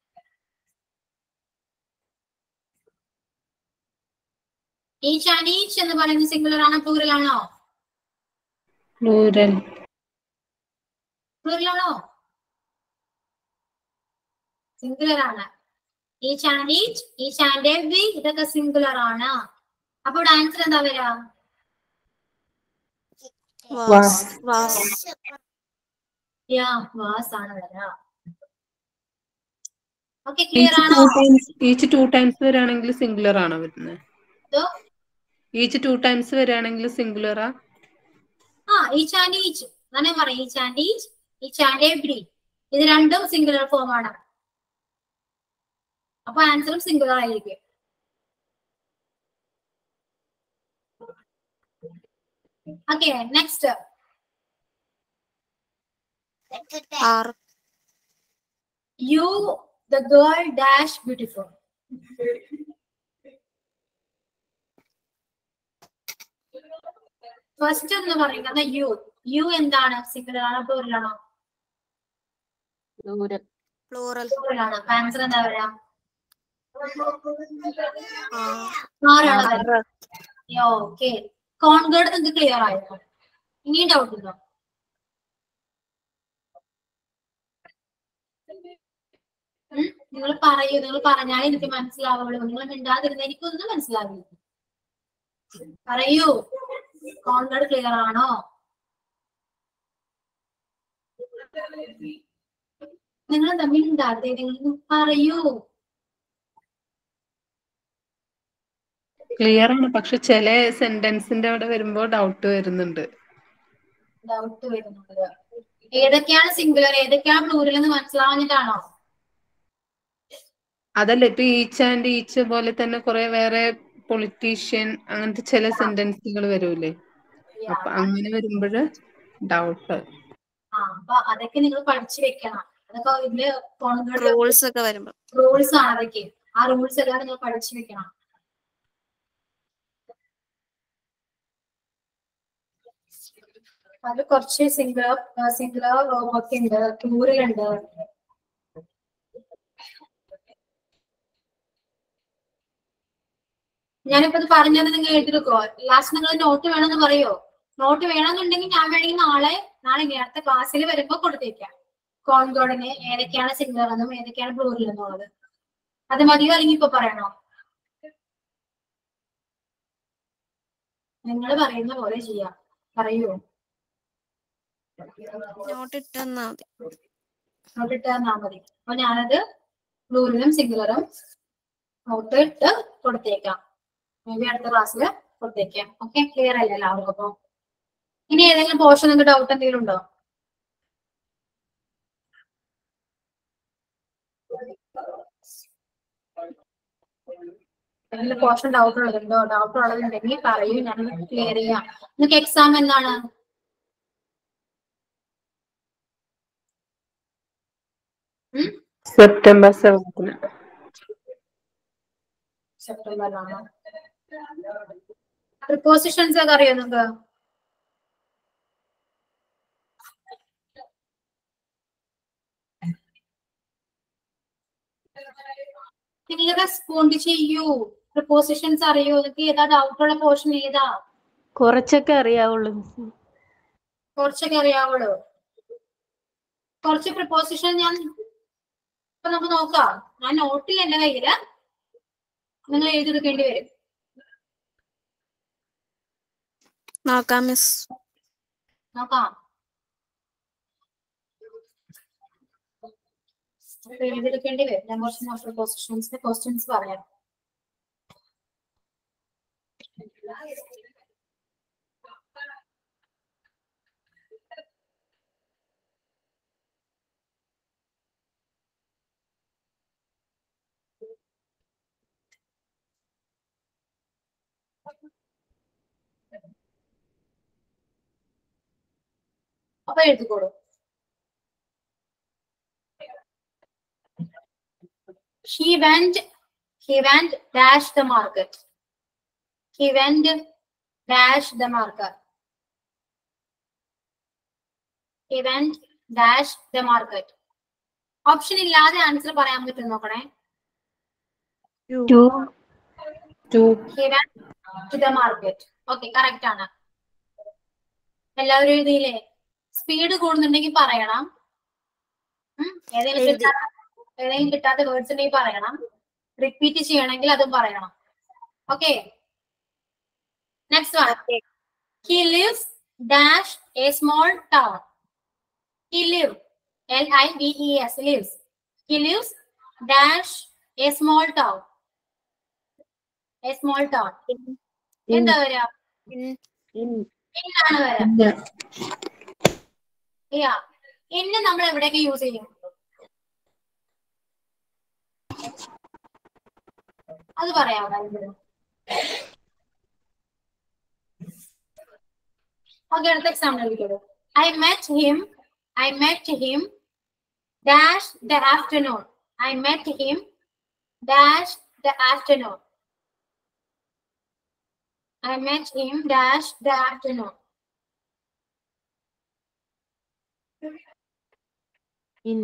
each and each എന്ന് പറയുന്നത് singular ആണോ plural ആണോ plural plural ആണോ singular ആണ് each and each each and every ഇതൊക്കെ singular ആണ് അപ്പൊ ഇവിടെ ആൻസർ എന്താ വരിക വാസ് വാസ് യാ വാസ് ആണ് വരിക ഓക്കെ ക്ലിയർ ഈച്ച് ആണോ two times each two times വരികയാണെങ്കിൽ സിംഗുലർ ആണോ വരുന്നത് ഇതോ? ഈച്ച് ടു ടൈംസ് വരികയാണെങ്കിൽ സിംഗുലറാ ആ ഈച്ച് ആൻഡ് ഈച്ച് അങ്ങനെ പറയാം each and each each and every ഇത് രണ്ടും സിംഗുലർ ഫോം ആണ് അപ്പൊ ആൻസറും സിംഗുലർ ആയിരിക്കും okay next are you the girl dash beautiful first എന്ന് പറയുന്നത് യു യു എന്താണ് സിംഗുലർ ആണോ പ്ലൂറൽ ആണോ പ്ലൂറൽ പ്ലൂറൽ ആണ് അപ്പൊ ആൻസർ എന്താ പറയാ ആർ ആറാണ് ഓക്കെ കോൺഗേർഡ് നിങ്ങൾക്ക് ക്ലിയർ ആയോ ഇനിയും ഡൗട്ട് ഉണ്ടോ നിങ്ങൾ പറയൂ നിങ്ങൾ പറഞ്ഞാലേ എനിക്ക് മനസ്സിലാവുള്ളൂ നിങ്ങൾ മിണ്ടാതിരുന്ന എനിക്കൊന്നും മനസ്സിലാവില്ല പറയൂ കോൺഗേർഡ് ക്ലിയർ ആണോ നിങ്ങൾ തമ്മിൽ ഉണ്ടാകട്ടെ നിങ്ങൾ പറയൂ ക്ലിയർ ആണ് പക്ഷെ ചില സെന്റൻസിന്റെ അവിടെ വരുമ്പോ ഡൗട്ട് വരുന്നുണ്ട് ഡൗട്ട് വരുന്നത് ഏതൊക്കെയാണ് സിംഗുലർ ഏതൊക്കെയാണ് പ്ലൂരൽ എന്ന് മനസ്സിലാവാഞ്ഞിട്ടാണോ അതല്ല ഇപ്പൊ ഈച്ച് ആൻഡ് ഈച്ച് പോലെ തന്നെ കുറെ വേറെ പൊളിറ്റീഷ്യൻ അങ്ങനത്തെ ചില സെന്റൻസുകൾ വരൂലേ അപ്പൊ അങ്ങനെ വരുമ്പോഴ് ഡൗട്ട് ആ അപ്പൊ അതൊക്കെ നിങ്ങൾ പഠിച്ചു വെക്കണം അതൊക്കെ ഇതില് കോൺഗ്രസ് റൂൾസ് ഒക്കെ വരുമ്പോ റൂൾസ് ആണ് അതൊക്കെ ആ റൂൾസ് എല്ലാം നിങ്ങൾ പഠിച്ചു വെക്കണം അതിൽ കുറച്ച് സിംഗുലർ സിംഗുലർ ഒക്കെ ഉണ്ട് പ്ലൂറലുണ്ട് ഞാനിപ്പോ ഇത് പറഞ്ഞത് നിങ്ങൾ എഴുതിയെടുക്കോ ലാസ്റ്റ് നിങ്ങൾ നോട്ട് വേണമെന്ന് പറയോ നോട്ട് വേണമെന്നുണ്ടെങ്കിൽ ഞാൻ വേണമെങ്കിൽ നാളെ നാളെ ഇനി അടുത്ത ക്ലാസ്സിൽ വരുമ്പോ കൊടുത്തേക്കാം കോൺകോഡിന് ഏതൊക്കെയാണ് സിംഗുലർ എന്നും ഏതൊക്കെയാണ് പ്ലൂറൽ എന്നുള്ളത് അത് മതിയോ അല്ലെങ്കിൽ ഇപ്പൊ പറയണോ നിങ്ങൾ പറയുന്ന പോലെ ചെയ്യാം പറയൂ നോട്ട് ഇട്ടെന്നാ മതി നോട്ട് ഇട്ട് തന്നാ മതി അപ്പൊ ഞാനത് പ്ലൂറിലും സിംഗുലറും നോട്ട് ഇട്ട് കൊടുത്തേക്കാം മേ ബി അടുത്ത ക്ലാസ്സിൽ കൊടുത്തേക്കാം ഓക്കെ ക്ലിയർ അല്ലേ എല്ലാവർക്കും അപ്പൊ ഇനി ഏതെങ്കിലും പോർഷൻ നിങ്ങൾക്ക് ഡൗട്ട് എന്തെങ്കിലും ഉണ്ടോ ഏതെങ്കിലും പോർഷൻ ഡൗട്ട് ഉള്ളതുണ്ടോ ഡൗട്ട് ഉള്ളതുണ്ടെങ്കിൽ പറയൂ ഞാൻ ക്ലിയർ ചെയ്യാം നിങ്ങൾക്ക് എക്സാം എന്നാണ് സെപ്റ്റംബർ സെവൻത്തിന് സെപ്റ്റംബറിലാണ് പ്രിപ്പോസിഷൻസ് ഒക്കെ അറിയോ നിങ്ങൾക്ക് നിങ്ങൾ റെസ്പോണ്ട് ചെയ്യൂ പ്രിപ്പോസിഷൻസ് അറിയോ നിങ്ങൾക്ക് ഏതാ ഡൗട്ടുള്ള പോർഷൻ ഏതാ കുറച്ചൊക്കെ അറിയാവുള്ളൂ മിസ് കുറച്ചൊക്കെ അറിയാവുള്ളൂ കുറച്ച് പ്രിപ്പോസിഷൻ ഞാൻ ഇപ്പൊ നമുക്ക് നോക്കാം ഞാൻ നോട്ടിൽ എന്റെ കയ്യില് നിങ്ങൾ എഴുതിയെടുക്കേണ്ടി വരും നോക്കാം മിസ് നോക്കാം അപ്പൊ എഴുതിയെടുക്കേണ്ടി വരും ഞാൻ കുറച്ച് പ്രിപ്പോസിഷൻസിന്റെ ക്വസ്റ്റ്യൻസ് പറയാം അപ്പൊ എഴുതിക്കോളൂ he went he went dash the market he went dash the market he went dash the market option ഇല്ലാതെ ആൻസർ പറയാൻ പറ്റും നോക്കണേ to he went to the market okay correct ആണ് എല്ലാവരും എഴുതിയില്ലേ സ്പീഡ് കൂടുന്നുണ്ടെങ്കിൽ പറയണം ഉം, ഏതെങ്കിലും എഴുതി. കിട്ടാത്ത ഏതെങ്കിലും കിട്ടാത്ത വേർഡ്സ് ഉണ്ടെങ്കിൽ പറയണം റിപ്പീറ്റ് ചെയ്യണമെങ്കിൽ അതും പറയണം okay next one he lives dash a small town he live L I V E S lives he lives dash a small town a small town എന്താ വരാ എന്നാണ് വരാ യാ ഇന്ന് നമ്മൾ എവിടെയൊക്കെ യൂസ് ചെയ്യും അത് പറയാമോ രണ്ടുപേരും? ഓക്കെ അടുത്ത എക്സാമ്പിൾ എടുക്കൂ I met him I met him dash the afternoon I met him dash the afternoon I met him dash the afternoon in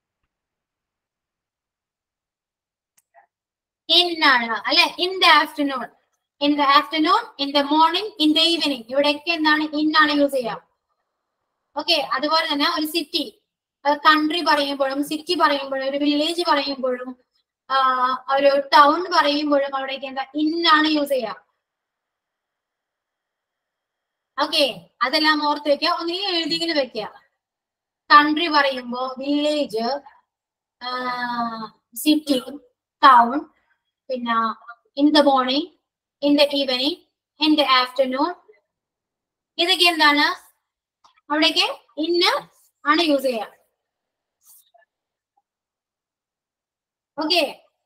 in ആണ് അല്ലെ in the afternoon in the afternoon in the morning in the evening ഇവിടെയൊക്കെ എന്താണ് in ആണ് use ചെയ്യാം okay അതുപോലെ തന്നെ ഒരു city country പറയുമ്പോഴും സിറ്റി പറയുമ്പോഴും ഒരു വില്ലേജ് പറയുമ്പോഴും ആ, ഒരു ടൗൺ പറയുമ്പോഴും അവിടേക്ക് എന്താ ഇൻ ആണ് യൂസ് ചെയ്യാം ഓക്കെ അതെല്ലാം ഓർത്ത് വെക്കുക ഒന്നുകിൽ എഴുതിയെങ്കിലും വെക്കുക കൺട്രി പറയുമ്പോ വില്ലേജ് സിറ്റി ടൗൺ പിന്നെ in the morning in the evening in the afternoon ഇതൊക്കെ എന്താണ് അവിടേക്ക് ഇന്ന് ആണ് യൂസ് ചെയ്യുക okay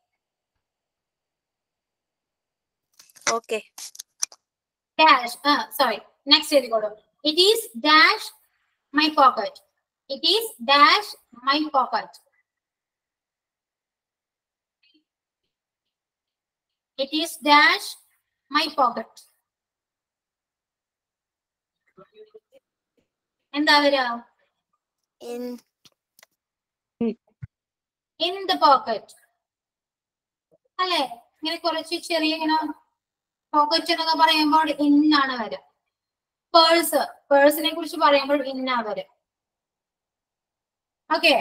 okay dash sorry next എഴുതിക്കോളൂ it is dash my pocket it is dash my pocket It is dash my pocket. എന്താ വരിക in in the pocket അല്ലെ ഇങ്ങനെ കുറച്ച് ചെറിയ ഇങ്ങനെ പോക്കറ്റ് എന്നൊക്കെ പറയുമ്പോൾ ഇന്നാണ് വരിക പേഴ്സ് പേഴ്സിനെ കുറിച്ച് പറയുമ്പോൾ ഇന്നാ വരും ഓക്കെ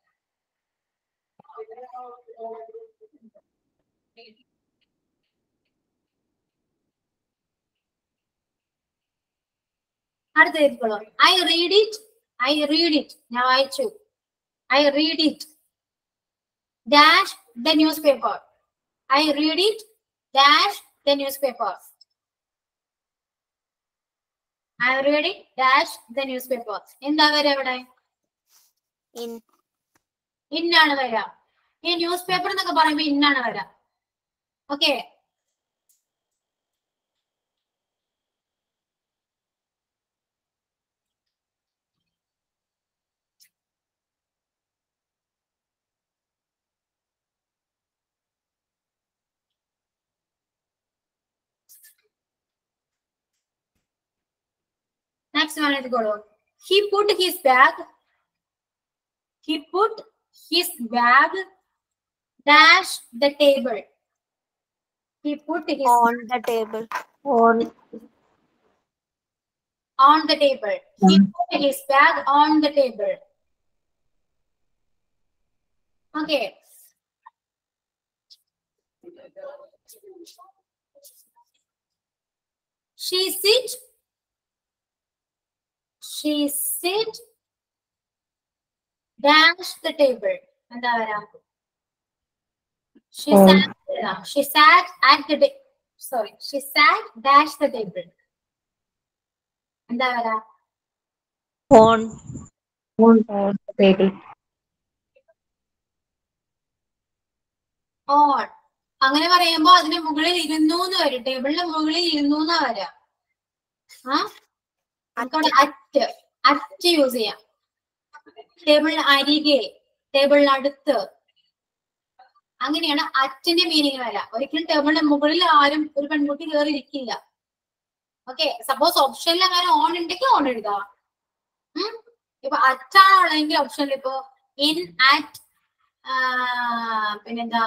അടുത്ത എഴുതിക്കോളൂ I read it I read it ഞാൻ വായിച്ചു I read it dash the newspaper I read it dash the newspaper I read it dash the newspaper എന്താ വരിക ഇവിടെ in ഇന്നാണ് വരിക ഈ ന്യൂസ് പേപ്പർ എന്നൊക്കെ പറയുമ്പോ ഇന്നാണ് വരിക ഓക്കെ നെക്സ്റ്റ് വൺ എഴുതിക്കോളൂ he put his bag he put his bag dash the table he put his on the table on on the table. He put his bag on the table. Okay. She sit. She sit. Dash the table. എന്താ പറയാ She On. sat. yeah, She sat at the. ta- Sorry. She sat. Dash the table. എന്താ പറയാ on on on the table on അങ്ങനെ പറയുമ്പോ അതിന് മുകളിൽ ഇരുന്നു എന്ന് വരും ടേബിളിന് മുകളിൽ ഇരുന്നു എന്നാ വരാ ആ നമുക്കവിടെ അറ്റ് അറ്റ് യൂസ് ചെയ്യാം ടേബിളിന് അരികെ ടേബിളിന് അടുത്ത് അങ്ങനെയാണ് അറ്റിന്റെ മീനിങ് വരാ ഒരിക്കലും ടേബിളിന്റെ മുകളിൽ ആരും ഒരു പെൺകുട്ടി കയറി ഇരിക്കില്ല ഓക്കെ സപ്പോസ് ഓപ്ഷനിൽ അങ്ങനെ ഓൺ ഉണ്ടെങ്കിൽ ഓൺ എഴുതാം ഉം. ഇപ്പൊ അറ്റാണ് ഉള്ളതെങ്കിൽ ഓപ്ഷനിൽ ഇപ്പോ ഇൻ അറ്റ് പിന്നെന്താ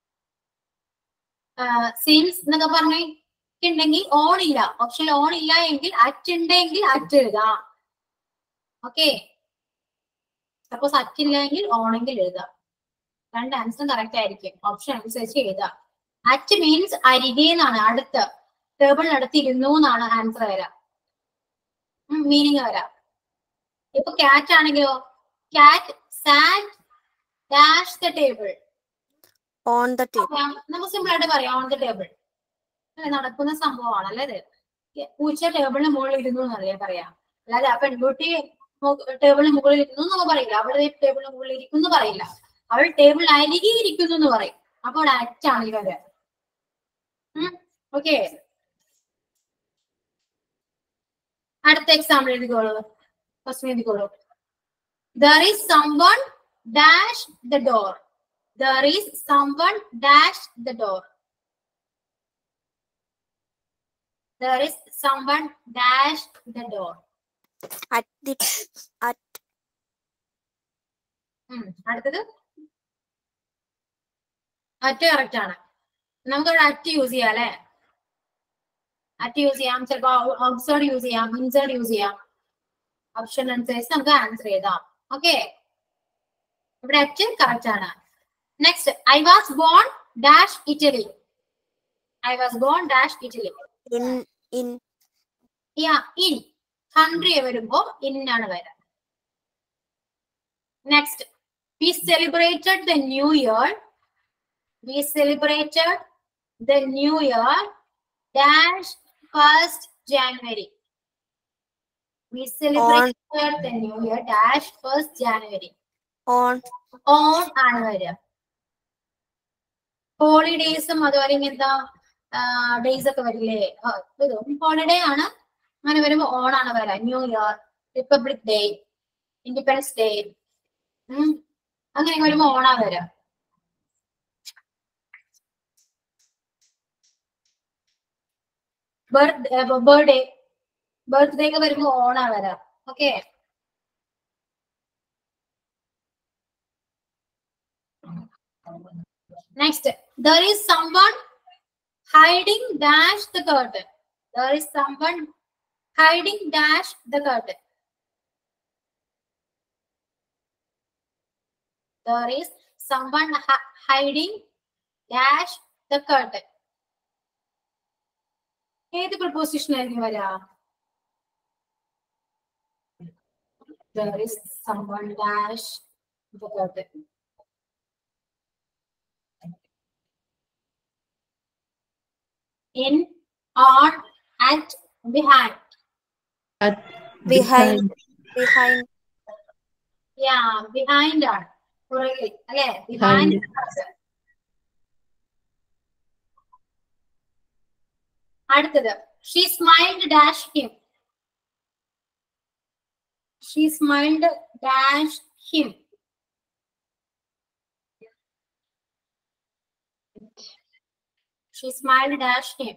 സീൻസ് എന്നൊക്കെ പറഞ്ഞിട്ടുണ്ടെങ്കിൽ ഓൺ ഇല്ല ഓപ്ഷനിൽ ഓൺ ഇല്ല എങ്കിൽ അറ്റ് ഉണ്ടെങ്കിൽ അറ്റ് എഴുതാം ഓക്കെ സപ്പോസ് അറ്റ് ഇല്ല എങ്കിൽ ഓണെങ്കിൽ എഴുതാം രണ്ട് ആൻസറും കറക്റ്റ് ആയിരിക്കും ഓപ്ഷൻ അനുസരിച്ച് എഴുതാം അറ്റ് മീൻസ് അരികെ എന്നാണ് അടുത്ത് ടേബിളിനടുത്ത് ഇരുന്നു എന്നാണ് ആൻസർ വരാം മീനിങ് വരാം ഇപ്പൊ കാറ്റ് ആണെങ്കിലോ cat sat dash the table on the table നമുക്ക് സിമ്പിൾ ആയിട്ട് പറയാം ഓൺ ദ ടേബിൾ അല്ലെ നടക്കുന്ന സംഭവമാണ് അല്ലേ ഇത് പൂച്ച ടേബിളിന് മുകളിൽ ഇരുന്നു എന്നല്ലേ പറയാം അല്ലാതെ ആ പെൺകുട്ടി ടേബിളിന് മുകളിൽ ഇരുന്നു എന്നൊക്കെ പറയില്ല അവള് ടേബിളിന് മുകളിൽ ഇരിക്കുന്നു പറയില്ല അവൾ ടേബിളിൽ അരികെ ഇരിക്കുന്നു എന്ന് പറയും അപ്പോൾ ആക്റ്റാണ് ഇവര് ഓക്കെ അടുത്ത എക്സാമ്പിൾ എഴുതിക്കോളൂ ഫസ്റ്റ് എഴുതിക്കോളൂ there is someone dash the door there is someone dash the door. There is someone dash the door. at the at ഉം. അടുത്തത് അറ്റ് കറക്റ്റ് ആണ് നമുക്ക് ഇവിടെ അറ്റ് യൂസ് ചെയ്യാം അല്ലെ അറ്റ് യൂസ് ചെയ്യാം ചിലപ്പോ ഔട്ട്സൈഡ് യൂസ് ചെയ്യാം ഇൻസൈഡ് യൂസ് ചെയ്യാം ഓപ്ഷൻ അനുസരിച്ച് നമുക്ക് ആൻസർ ചെയ്താം ഓക്കെ ഇവിടെ അറ്റ് കറക്റ്റ് ആണ് next I was born dash Italy I was born dash Italy in in yeah in country വരുമ്പോ ഇന്നാണ് വരാ next we celebrated the new year we celebrated the new year dash first January we celebrated the new year dash first January on on ആണ് വരിക ഹോളിഡേയ്സും അതുപോലെ ഇങ്ങനത്തെ days ഒക്കെ വരില്ലേ ആ, ഇതും ഹോളിഡേ ആണ് അങ്ങനെ വരുമ്പോ ഓൺ ആണ് വരാ new year republic day independence day അങ്ങനെ വരുമ്പോ ഓണാ വരാ ബർത്ത്ഡേ ബർത്ത്ഡേ ഒക്കെ വരുമ്പോ ഓണാ വരാം okay next there is someone hiding dash the curtain there is someone hiding dash the curtain there is someone hi- hiding dash the curtain ഏത് preposition ആയിരിക്കും വരാ there is someone dash the curtain in on at behind At Behind. behind yeah behind ആണ് പുറകിൽ അല്ലെ behind Behind. അടുത്തത് she smiled dash him she smiled dash him she smiled dash him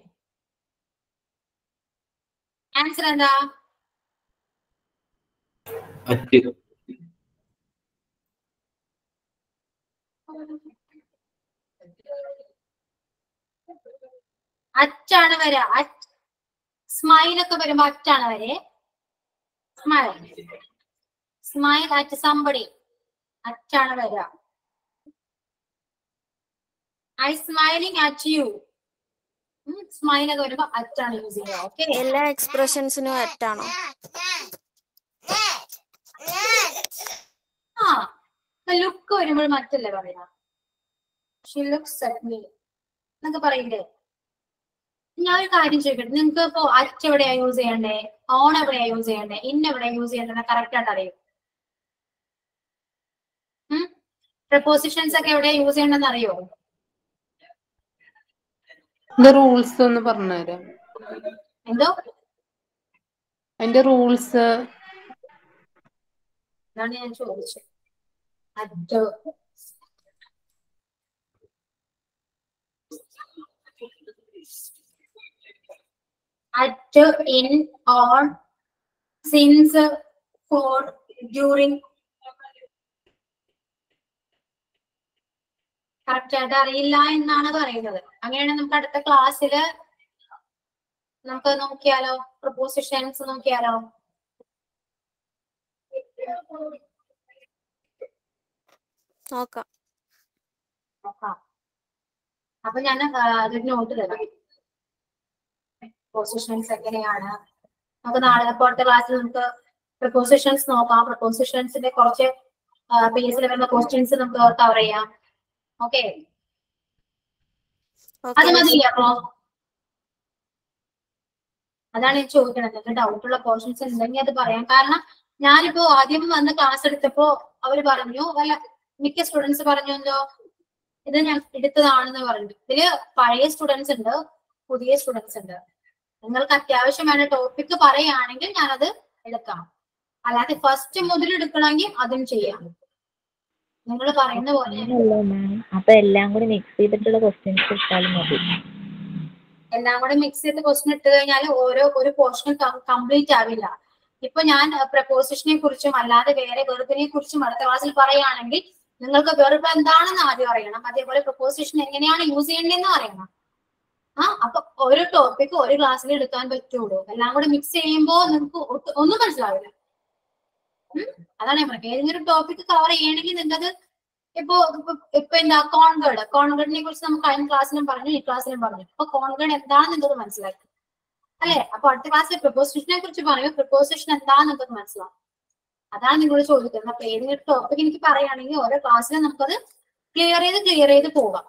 answer എന്താ at അറ്റാണ് വര at smile ഒക്കെ വരുമ്പോ അറ്റാണ് വരെ സ്മൈൽ സ്മൈൽ അറ്റ് സംബടി അറ്റാണ് വര I smiling at you smile ഒക്കെ വരുമ്പോ അറ്റാണ് യൂസ് ചെയ്യുക ഓക്കെ എല്ലാ എക്സ്പ്രഷൻസിനും അറ്റാണോ ആ ലുക്ക് വരുമ്പോൾ മറ്റല്ലേ പറയാ ഷി ലുക്സ് അറ്റ് മീ എന്നൊക്കെ പറയില്ലേ ഞാൻ ഒരു കാര്യം ചോദിക്കട്ടെ നിങ്ങൾക്ക് ഇപ്പോ അറ്റ് എവിടെയാ യൂസ് ചെയ്യണ്ടേ ഓൺ എവിടെയാ യൂസ് ചെയ്യണ്ടേ ഇന്ന എവിടെയാ യൂസ് ചെയ്യണ്ടേ കറക്റ്റ് ആയിട്ട് അറിയും പ്രപ്പോസിഷൻസ് ഒക്കെ എവിടെയാ യൂസ് ചെയ്യണ്ടെന്ന് അറിയോ ഇത് റൂൾസ് ഒന്ന് പറഞ്ഞുതരാം എന്തോ അതിന്റെ റൂൾസ് അതാണ് ഞാൻ ചോദിച്ചത് at at in on since for during correct ആയിട്ട് അറിയില്ല എന്നാണ് പറയുന്നത് അങ്ങനെയാണെങ്കിൽ നമുക്ക് അടുത്ത ക്ലാസ്സിൽ നമുക്ക് നോക്കിയാലോ പ്രപ്പോസിഷൻസ് നോക്കിയാലോ നോക്കാം നോക്കാം അപ്പൊ ഞാൻ അതൊരു നോട്ട് തരാം പ്രൊപ്പോസിഷൻസ് എങ്ങനെയാണ് നമുക്ക് നാളെ അപ്പൊ അടുത്ത ക്ലാസ്സിൽ നമുക്ക് പ്രൊപ്പോസിഷൻസ് നോക്കാം പ്രൊപ്പോസിഷൻസിന്റെ കുറച്ച് പേജിൽ വരുന്ന ക്വസ്റ്റ്യൻസ് നമുക്ക് കവർ ചെയ്യാം ഓക്കെ അത് ഓക്കെ മതി അപ്പൊ അതാണ് ഞാൻ ചോദിക്കണത് നിങ്ങൾക്ക് ഡൗട്ട് ഉള്ള പോർഷൻസ് ഉണ്ടെങ്കിൽ അത് പറയാം കാരണം ഞാനിപ്പോ ആദ്യം വന്ന് ക്ലാസ് എടുത്തപ്പോ അവര് പറഞ്ഞു വല്ല മിക്ക സ്റ്റുഡൻസ് പറഞ്ഞു എന്തോ ഇത് ഞാൻ എടുത്തതാണെന്ന് പറഞ്ഞു ഇതില് പഴയ സ്റ്റുഡൻസ് ഉണ്ട് പുതിയ സ്റ്റുഡൻസ് ഉണ്ട് നിങ്ങൾക്ക് അത്യാവശ്യം വേണ്ട ടോപ്പിക് പറയുകയാണെങ്കിൽ ഞാനത് എടുക്കാം അല്ലാതെ ഫസ്റ്റ് മുതൽ എടുക്കണമെങ്കിൽ അതും ചെയ്യാം നിങ്ങൾ പറയുന്ന പോലെ അങ്ങനെയല്ല മാം അപ്പൊ എല്ലാം കൂടി മിക്സ് ചെയ്തിട്ടുള്ള ക്വസ്റ്റ്യൻസ് ഇട്ടാലും മതി എല്ലാം കൂടെ മിക്സ് ചെയ്ത് ക്വസ്റ്റ്യൻ ഇട്ട് കഴിഞ്ഞാൽ ഓരോ ഒരു പോർഷൻ കംപ്ലീറ്റ് ആവില്ല ഇപ്പൊ ഞാൻ പ്രപ്പോസിഷനെ കുറിച്ചും അല്ലാതെ വേറെ വെറുപ്പിനെ കുറിച്ചും അടുത്ത ക്ലാസ്സിൽ പറയുകയാണെങ്കിൽ നിങ്ങൾക്ക് വെറുപ്പ് എന്താണെന്ന് ആദ്യം അറിയണം അതേപോലെ പ്രപ്പോസിഷൻ എങ്ങനെയാണ് യൂസ് ചെയ്യേണ്ടതെന്ന് അറിയണം ആ അപ്പൊ ഒരു ടോപ്പിക് ഒരു ക്ലാസ്സിൽ എടുക്കാൻ പറ്റുള്ളൂ എല്ലാം കൂടെ മിക്സ് ചെയ്യുമ്പോൾ നിങ്ങൾക്ക് ഒട്ട് ഒന്നും മനസ്സിലാവില്ല ഉം? അതാണ് ഞാൻ പറഞ്ഞത് ഏതെങ്കിലും ഒരു ടോപ്പിക് കവർ ചെയ്യണമെങ്കിൽ നിങ്ങൾക്കത് ഇപ്പോ ഇപ്പൊ- ഇപ്പൊ എന്താ കോൺഗേഡ് കോൺഗേഡിനെ കുറിച്ച് നമുക്ക് കഴിഞ്ഞ ക്ലാസ്സിലും പറഞ്ഞു ഈ ക്ലാസ്സിലും പറഞ്ഞു അപ്പൊ കോൺഗേഡ് എന്താണെന്ന് നിങ്ങൾക്ക് മനസ്സിലാക്കി അല്ലെ അപ്പൊ അടുത്ത ക്ലാസ്സിൽ പ്രപ്പോസിഷനെ കുറിച്ച് പറയുമ്പോൾ പ്രപ്പോസിഷൻ എന്താണെന്ന് നിങ്ങൾക്ക് മനസ്സിലാവും അതാണ് നിങ്ങളോട് ചോദിക്കുന്നത് അപ്പൊ ഏതെങ്കിലും ടോപ്പിക് എനിക്ക് പറയുകയാണെങ്കിൽ ഓരോ ക്ലാസ്സിലും നമുക്കത് ക്ലിയർ ചെയ്ത് ക്ലിയർ ചെയ്ത് പോകാം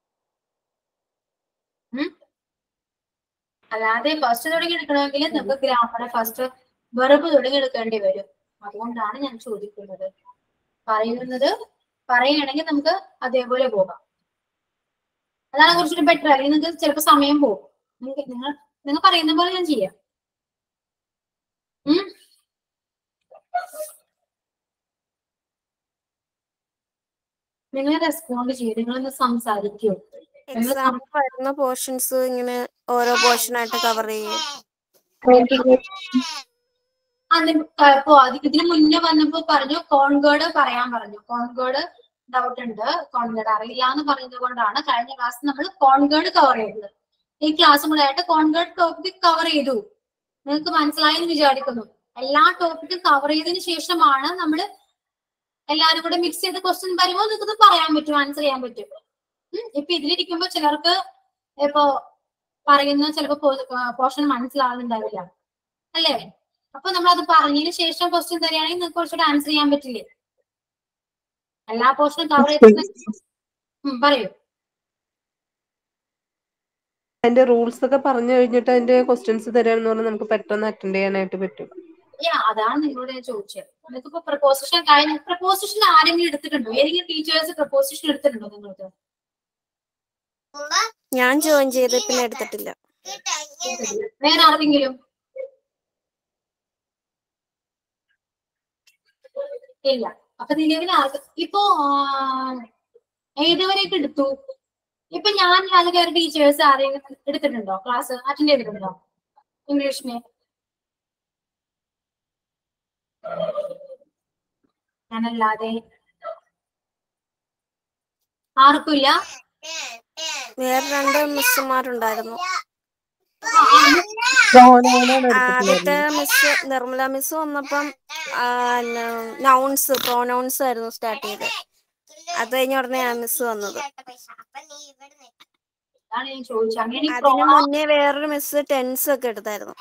ഉം? അല്ലാതെ ഫസ്റ്റ് തുടങ്ങി എടുക്കണമെങ്കിൽ നമുക്ക് ഗ്രാമർ ഫസ്റ്റ് വെറുപ്പ് തുടങ്ങി എടുക്കേണ്ടി വരും അതുകൊണ്ടാണ് ഞാൻ ചോദിക്കുന്നത് പറയുന്നത് പറയുകയാണെങ്കിൽ നമുക്ക് അതേപോലെ പോകാം അതാണ് കുറച്ചുകൂടി ബെറ്റർ അല്ലെങ്കിൽ നിങ്ങൾക്ക് ചിലപ്പോൾ സമയം പോകും നിങ്ങൾക്ക് നിങ്ങൾ നിങ്ങൾ പറയുന്ന പോലെ ഞാൻ ചെയ്യാം ഉം? നിങ്ങൾ റെസ്പോണ്ട് ചെയ്യും നിങ്ങളൊന്ന് സംസാരിക്കൂ എക്സാമിൽ വരുന്ന പോർഷൻസ് ഇങ്ങനെ ഓരോ പോർഷൻ ആയിട്ട് കവർ ചെയ്യും അന്ന് ഇപ്പൊ അത് ഇതിന് മുന്നേ വന്നപ്പോ പറഞ്ഞു കോൺഗേഡ് പറയാൻ പറഞ്ഞു കോൺഗേഡ് ഡൗട്ട് ഉണ്ട് കോൺഗേഡ് അറിയില്ല എന്ന് പറഞ്ഞത് കൊണ്ടാണ് കഴിഞ്ഞ ക്ലാസ് നമ്മൾ കോൺഗേഡ് കവർ ചെയ്തത് ഈ ക്ലാസ് കൂടെ ആയിട്ട് കോൺഗേഡ് ടോപ്പിക് കവർ ചെയ്തു നിങ്ങൾക്ക് മനസ്സിലായെന്ന് വിചാരിക്കുന്നു എല്ലാ ടോപ്പിക്കും കവർ ചെയ്തതിനു ശേഷമാണ് നമ്മൾ എല്ലാവരും കൂടെ മിക്സ് ചെയ്ത് ക്വസ്റ്റ്യൻ വരുമ്പോൾ നിങ്ങൾക്ക് പറയാൻ പറ്റും ആൻസർ ചെയ്യാൻ പറ്റും ഉം. ഇപ്പൊ ഇതിലിരിക്കുമ്പോ ചിലർക്ക് ഇപ്പോ പറയുന്ന ചിലപ്പോ പോർഷൻ മനസ്സിലാവുന്നുണ്ടാവില്ല അല്ലേ അപ്പൊ നമ്മൾ അത് പറഞ്ഞതിന് ശേഷം ക്വസ്റ്റ്യൻ തരികയാണെങ്കിൽ നിങ്ങൾക്ക് കുറച്ചുകൂടെ ആൻസർ ചെയ്യാൻ പറ്റില്ലേ എല്ലാ പോർഷനും കവർ ചെയ്ത് ഉം, പറയൂ അതിന്റെ റൂൾസ് ഒക്കെ പറഞ്ഞു കഴിഞ്ഞിട്ട് അതിന്റെ ക്വസ്റ്റ്യൻസ് തരാന്ന് പറഞ്ഞാൽ നമുക്ക് പെട്ടെന്ന് അറ്റൻഡ് ചെയ്യാനായിട്ട് പറ്റും യാ അതാണ് നിങ്ങളോട് ഞാൻ ചോദിച്ചത് നിങ്ങൾക്ക് ഇപ്പൊ പ്രപ്പോസിഷൻ കഴിഞ്ഞ പ്രപ്പോസിഷൻ ആരെങ്കിലും എടുത്തിട്ടുണ്ടോ ഏതെങ്കിലും ടീച്ചേഴ്സ് പ്രപ്പോസിഷൻ എടുത്തിട്ടുണ്ടോ നിങ്ങൾക്ക് ഞാൻ ജോയിൻ ചെയ്ത് പിന്നെ എടുത്തിട്ടില്ല വേറെ ആർക്കെങ്കിലും ഇല്ല അപ്പൊ നിലവിൽ ആർക്ക് ഇപ്പോ ആ, ഏതുവരെയൊക്കെ എടുത്തു ഇപ്പൊ ഞാൻ അല്ലെങ്കിൽ ഒരു ടീച്ചേഴ്സ് ആരെങ്കിലും എടുത്തിട്ടുണ്ടോ ക്ലാസ് അറ്റൻഡ് ചെയ്തിട്ടുണ്ടോ ഇംഗ്ലീഷിന് ഞാനല്ലാതെ ആർക്കുമില്ല വേറെ രണ്ട് മിസ്സുമാരുണ്ടായിരുന്നു പ്രോനൗണാണ് ആദ്യത്തെ എടുത്തിട്ടുണ്ടായിരുന്നത് മിസ് നിർമ്മല മിസ് വന്നപ്പം നൗൺസ് പ്രോനൗൺസ് ആയിരുന്നു സ്റ്റാർട്ട് ചെയ്തത് അത് കഴിഞ്ഞ ഉടനെ ആ മിസ് വന്നത് അതാണ് ഞാൻ ചോദിച്ചത് അങ്ങനെ ഈ അതിന് pronoun- മുന്നേ വേറൊരു മിസ് ടെൻസ് ഒക്കെ എടുത്തായിരുന്നു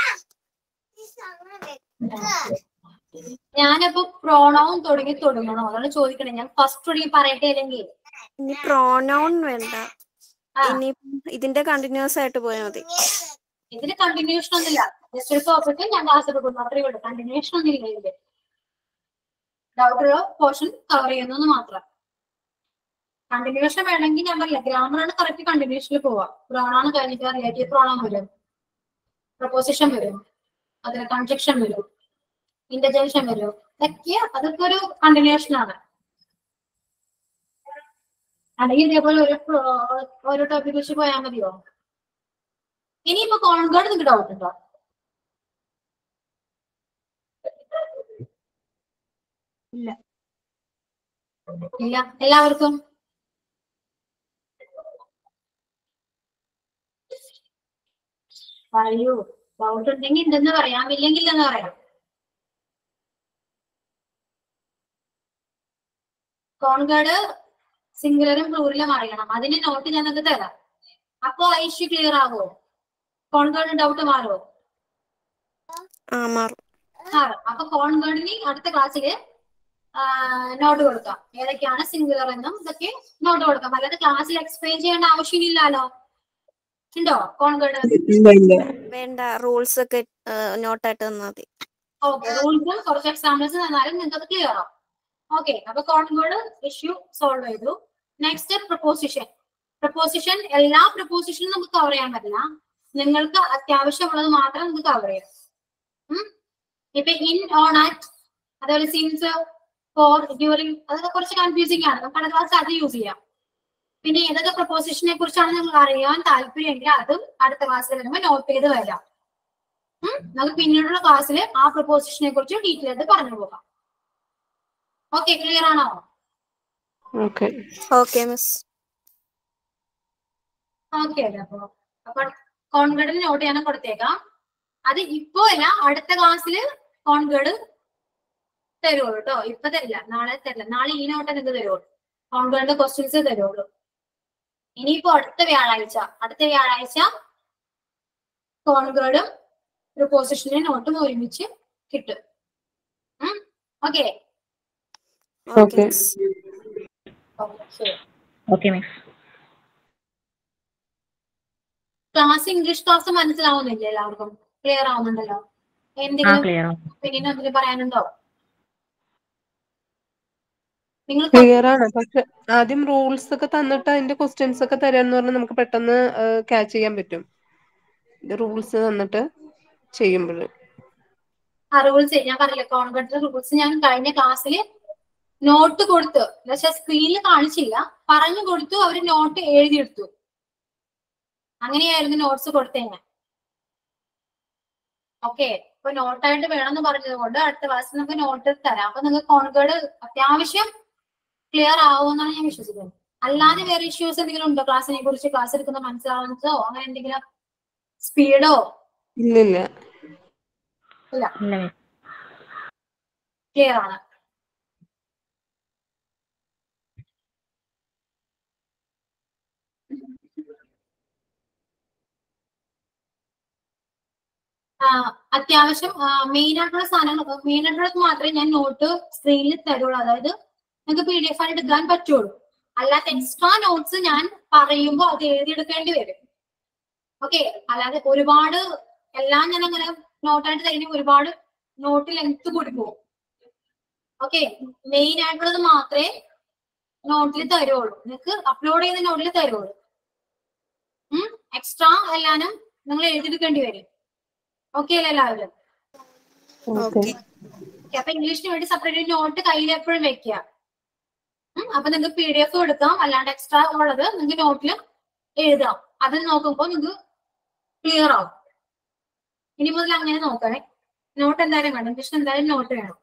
ഞാനപ്പോ പ്രോണൗൺ തുടങ്ങി തുടങ്ങണോ അതാണ് ചോദിക്കണേ ഞാൻ ഫസ്റ്റ് തുടങ്ങി പറയട്ടെ അല്ലെങ്കിൽ ഇനി പ്രോനൗൺ വേണ്ട ആ. ഇനി ഇതിന്റെ കണ്ടിന്യൂസ് ആയിട്ട് പോയാൽ മതി ഇതിന് കണ്ടിന്യൂഷൻ ഒന്നുമില്ല ജസ്റ്റ് ഒരു ടോപ്പിക്ക് ഞാൻ ക്ലാസ് എടുക്കുന്നു അത്രയേ ഉള്ളൂ കണ്ടിന്യൂഷൻ ഒന്നും ഇല്ല ഇതില് ഡൗട്ടുള്ള പോർഷൻ കവർ ചെയ്യുന്നു മാത്രം കണ്ടിന്യൂഷൻ വേണമെങ്കിൽ ഞാൻ പറയില്ല ഗ്രാമറാണ് കറക്റ്റ് കണ്ടിന്യൂഷനിൽ പോവാ പ്രോണാണ് കഴിഞ്ഞിട്ട് റിലേറ്റീവ് പ്രോണാൻ വരും പ്രപ്പോസിഷൻ വരും അതിന് കൺജക്ഷൻ വരും ഇന്റർജൻഷൻ വരും ഇതൊക്കെ അതൊക്കെ ഒരു കണ്ടിന്യൂഷൻ ആണ് അല്ലെങ്കിൽ ഇതേപോലെ ഒരു pro- ഓരോ ടോപ്പിക് വെച്ച് പോയാൽ മതിയോ ഇനിയിപ്പോ കോൺഗേഡ് നിങ്ങൾക്ക് ഡൗട്ട് ഉണ്ടോ ഇല്ല ഇല്ല എല്ലാവർക്കും പറയൂ ഡൗട്ട് ഉണ്ടെങ്കിൽ ഉണ്ടെന്ന് പറയാം ഇല്ലെങ്കിൽ എന്ന് പറയാം കോൺഗേഡ് സിംഗുലറും പ്ലൂറിലും അറിയണം അതിന് നോട്ട് ഞാൻ നിങ്ങൾക്ക് തരാം അപ്പോ ഐഷ്യൂ ക്ലിയർ ആവോ കോൺഗേഡ് ഡൗട്ട് മാറുമോ ആ മാറും മാറും അപ്പൊ കോൺഗേഡിന് അടുത്ത ക്ലാസ്സില് നോട്ട് കൊടുക്കാം ഏതൊക്കെയാണ് സിംഗുലർ എന്നും ഇതൊക്കെ നോട്ട് കൊടുക്കാം അല്ലാതെ ക്ലാസ്സിൽ എക്സ്പ്ലെയിൻ ചെയ്യേണ്ട ആവശ്യമില്ലല്ലോ ഉണ്ടോ കോൺഗേഡ് ഇല്ല ഇല്ല വേണ്ട റൂൾസ് ഒക്കെ നോട്ടായിട്ട് തന്നാൽ മതി ഓക്കെ റൂൾസും കുറച്ച് എക്സാമ്പിൾസ് തന്നാലും നിങ്ങൾക്ക് ക്ലിയർ ആവും ഓക്കെ അപ്പൊ കോൺഗേഡ് ഇഷ്യൂ സോൾവ് ചെയ്തു നെക്സ്റ്റ് പ്രപ്പോസിഷൻ പ്രപ്പോസിഷൻ എല്ലാ പ്രപ്പോസിഷനും നമുക്ക് കവർ ചെയ്യാൻ പറ്റില്ല നിങ്ങൾക്ക് അത്യാവശ്യമുള്ളത് മാത്രം നമുക്ക് കവർ ചെയ്യാം ഉം. ഇപ്പൊ ഇൻ ഓൺ ആറ്റ് അതുപോലെ സിൻസ് ഫോർ ഡ്യൂറിങ് അതൊക്കെ കുറച്ച് കൺഫ്യൂസിംഗ് ആണ് നമുക്ക് അടുത്ത ക്ലാസ് അത് യൂസ് ചെയ്യാം പിന്നെ ഏതൊക്കെ പ്രപ്പോസിഷനെ കുറിച്ചാണ് നിങ്ങൾക്ക് അറിയാൻ താല്പര്യമെങ്കിൽ അതും അടുത്ത ക്ലാസ്സിൽ വരുമ്പോൾ നോട്ട് ചെയ്ത് വരാം ഉം. നമുക്ക് പിന്നീടുള്ള ക്ലാസ്സിൽ ആ പ്രപ്പോസിഷനെ കുറിച്ച് ഡീറ്റെയിൽ ആയിട്ട് പറഞ്ഞു പോകാം ഓക്കെ ക്ലിയർ ആണോ ഓക്കെ ഓക്കെ മിസ് ഓക്കെ അല്ലേ അപ്പൊ അപ്പൊ കോൺഗേഡിൽ നോട്ട് ചെയ്യാനും കൊടുത്തേക്കാം അത് ഇപ്പോ അല്ല അടുത്ത ക്ലാസ്സിൽ കോൺഗേഡ് തരുള്ളൂ കേട്ടോ ഇപ്പൊ തരില്ല നാളെ തരില്ല നാളെ ഈ നോട്ട് നിങ്ങൾക്ക് തരുള്ളൂ കോൺഗേഡിന്റെ ക്വസ്റ്റ്യൻസ് തരുള്ളൂ ഇനിയിപ്പോ അടുത്ത വ്യാഴാഴ്ച അടുത്ത വ്യാഴാഴ്ച കോൺഗേഡും പ്രിപ്പോസിഷന്റെ നോട്ടും ഒരുമിച്ച് കിട്ടും ഓക്കെ ഓക്കെ Okay. മിസ് ശരി okay miss class English class മനസ്സിലാവുന്നില്ലേ എല്ലാവർക്കും ക്ലിയർ ആവുന്നുണ്ടല്ലോ ആ എന്തെങ്കിലും ക്ലിയർ ആവും ഒപ്പീനിയൻ എന്തെങ്കിലും പറയാനുണ്ടോ നിങ്ങൾ ക്ലിയർ ആണ് പക്ഷെ ആദ്യം റൂൾസ് ഒക്കെ തന്നിട്ട് അതിന്റെ ക്വസ്റ്റ്യൻസ് ഒക്കെ തരാന്ന് പറഞ്ഞാൽ നമുക്ക് പെട്ടെന്ന് ക്യാച്ച് ചെയ്യാൻ പറ്റും റൂൾസ് തന്നിട്ട് ചെയ്യുമ്പോൾ ആ റൂൾസ് ഞാൻ പറഞ്ഞില്ല കോൺവെർട്ട് റൂൾസ് ഞാൻ കഴിഞ്ഞ ക്ലാസ്സിൽ നോട്ട് കൊടുത്തു പക്ഷെ സ്ക്രീനിൽ കാണിച്ചില്ല പറഞ്ഞു കൊടുത്തു അവര് നോട്ട് എഴുതിയെടുത്തു അങ്ങനെയായിരുന്നു നോട്ട്സ് കൊടുത്തേ ഞാൻ ഓക്കെ ഇപ്പൊ നോട്ടായിട്ട് വേണമെന്ന് പറഞ്ഞത് കൊണ്ട് അടുത്ത ക്ലാസ്സിൽ നമുക്ക് നോട്ട് തരാം അപ്പൊ നിങ്ങൾക്ക് കോൺകേർഡ് അത്യാവശ്യം ക്ലിയർ ആവുമെന്നാണ് ഞാൻ വിശ്വസിക്കുന്നത് അല്ലാതെ വേറെ ഇഷ്യൂസ് എന്തെങ്കിലും ഉണ്ടോ ക്ലാസ്സിനെ കുറിച്ച് ക്ലാസ് എടുക്കുന്ന മനസ്സിലാവുന്നതോ അങ്ങനെ എന്തെങ്കിലും സ്പീഡോ ഇല്ലില്ല ഇല്ല മിസ് ക്ലിയർ ആണ് ആ, അത്യാവശ്യം മെയിൻ ആയിട്ടുള്ള സാധനങ്ങൾ മെയിൻ ആയിട്ടുള്ളത് മാത്രമേ ഞാൻ നോട്ട് സ്ക്രീനിൽ തരുള്ളൂ അതായത് നിങ്ങൾക്ക് പി ഡി എഫ് ആയിട്ട് എടുക്കാൻ പറ്റുള്ളൂ അല്ലാത്ത എക്സ്ട്രാ നോട്ട്സ് ഞാൻ പറയുമ്പോൾ അത് എഴുതിയെടുക്കേണ്ടി വരും ഓക്കെ അല്ലാതെ ഒരുപാട് എല്ലാം ഞാൻ അങ്ങനെ നോട്ടായിട്ട് തരുന്ന ഒരുപാട് നോട്ട് ലെങ്ത് കൂടി പോകും ഓക്കെ മെയിൻ ആയിട്ടുള്ളത് മാത്രമേ നോട്ടിൽ തരുള്ളൂ നിങ്ങൾക്ക് അപ്ലോഡ് ചെയ്യുന്ന നോട്ടിൽ തരുള്ളൂ എക്സ്ട്രാ എല്ലാനും നിങ്ങൾ എഴുതിയെടുക്കേണ്ടി വരും ഓക്കെ അല്ലേ എല്ലാവരും ഓക്കെ Okay, അപ്പൊ ഇംഗ്ലീഷിന് വേണ്ടി സെപ്പറേറ്റ് നോട്ട് കയ്യിൽ എപ്പോഴും വെക്കുക ഉം, അപ്പൊ നിങ്ങൾക്ക് പി ഡി എഫ് എടുക്കാം അല്ലാണ്ട് എക്സ്ട്രാ ഉള്ളത് നിങ്ങൾക്ക് നോട്ടിൽ എഴുതാം അത് നോക്കുമ്പോൾ നിങ്ങൾക്ക് ക്ലിയർ ആവും ഇനി മുതൽ അങ്ങനെ നോക്കണേ നോട്ട് എന്തായാലും വേണം ഇംഗ്ലീഷിന് എന്തായാലും നോട്ട് വേണം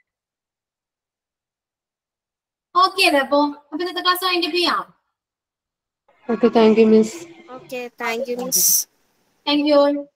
ഓക്കെ അല്ലേ അപ്പൊ അപ്പൊ ഇന്നത്തെ ക്ലാസ് വൈൻഡപ്പ് ചെയ്യാം okay thank you miss okay thank you miss thank U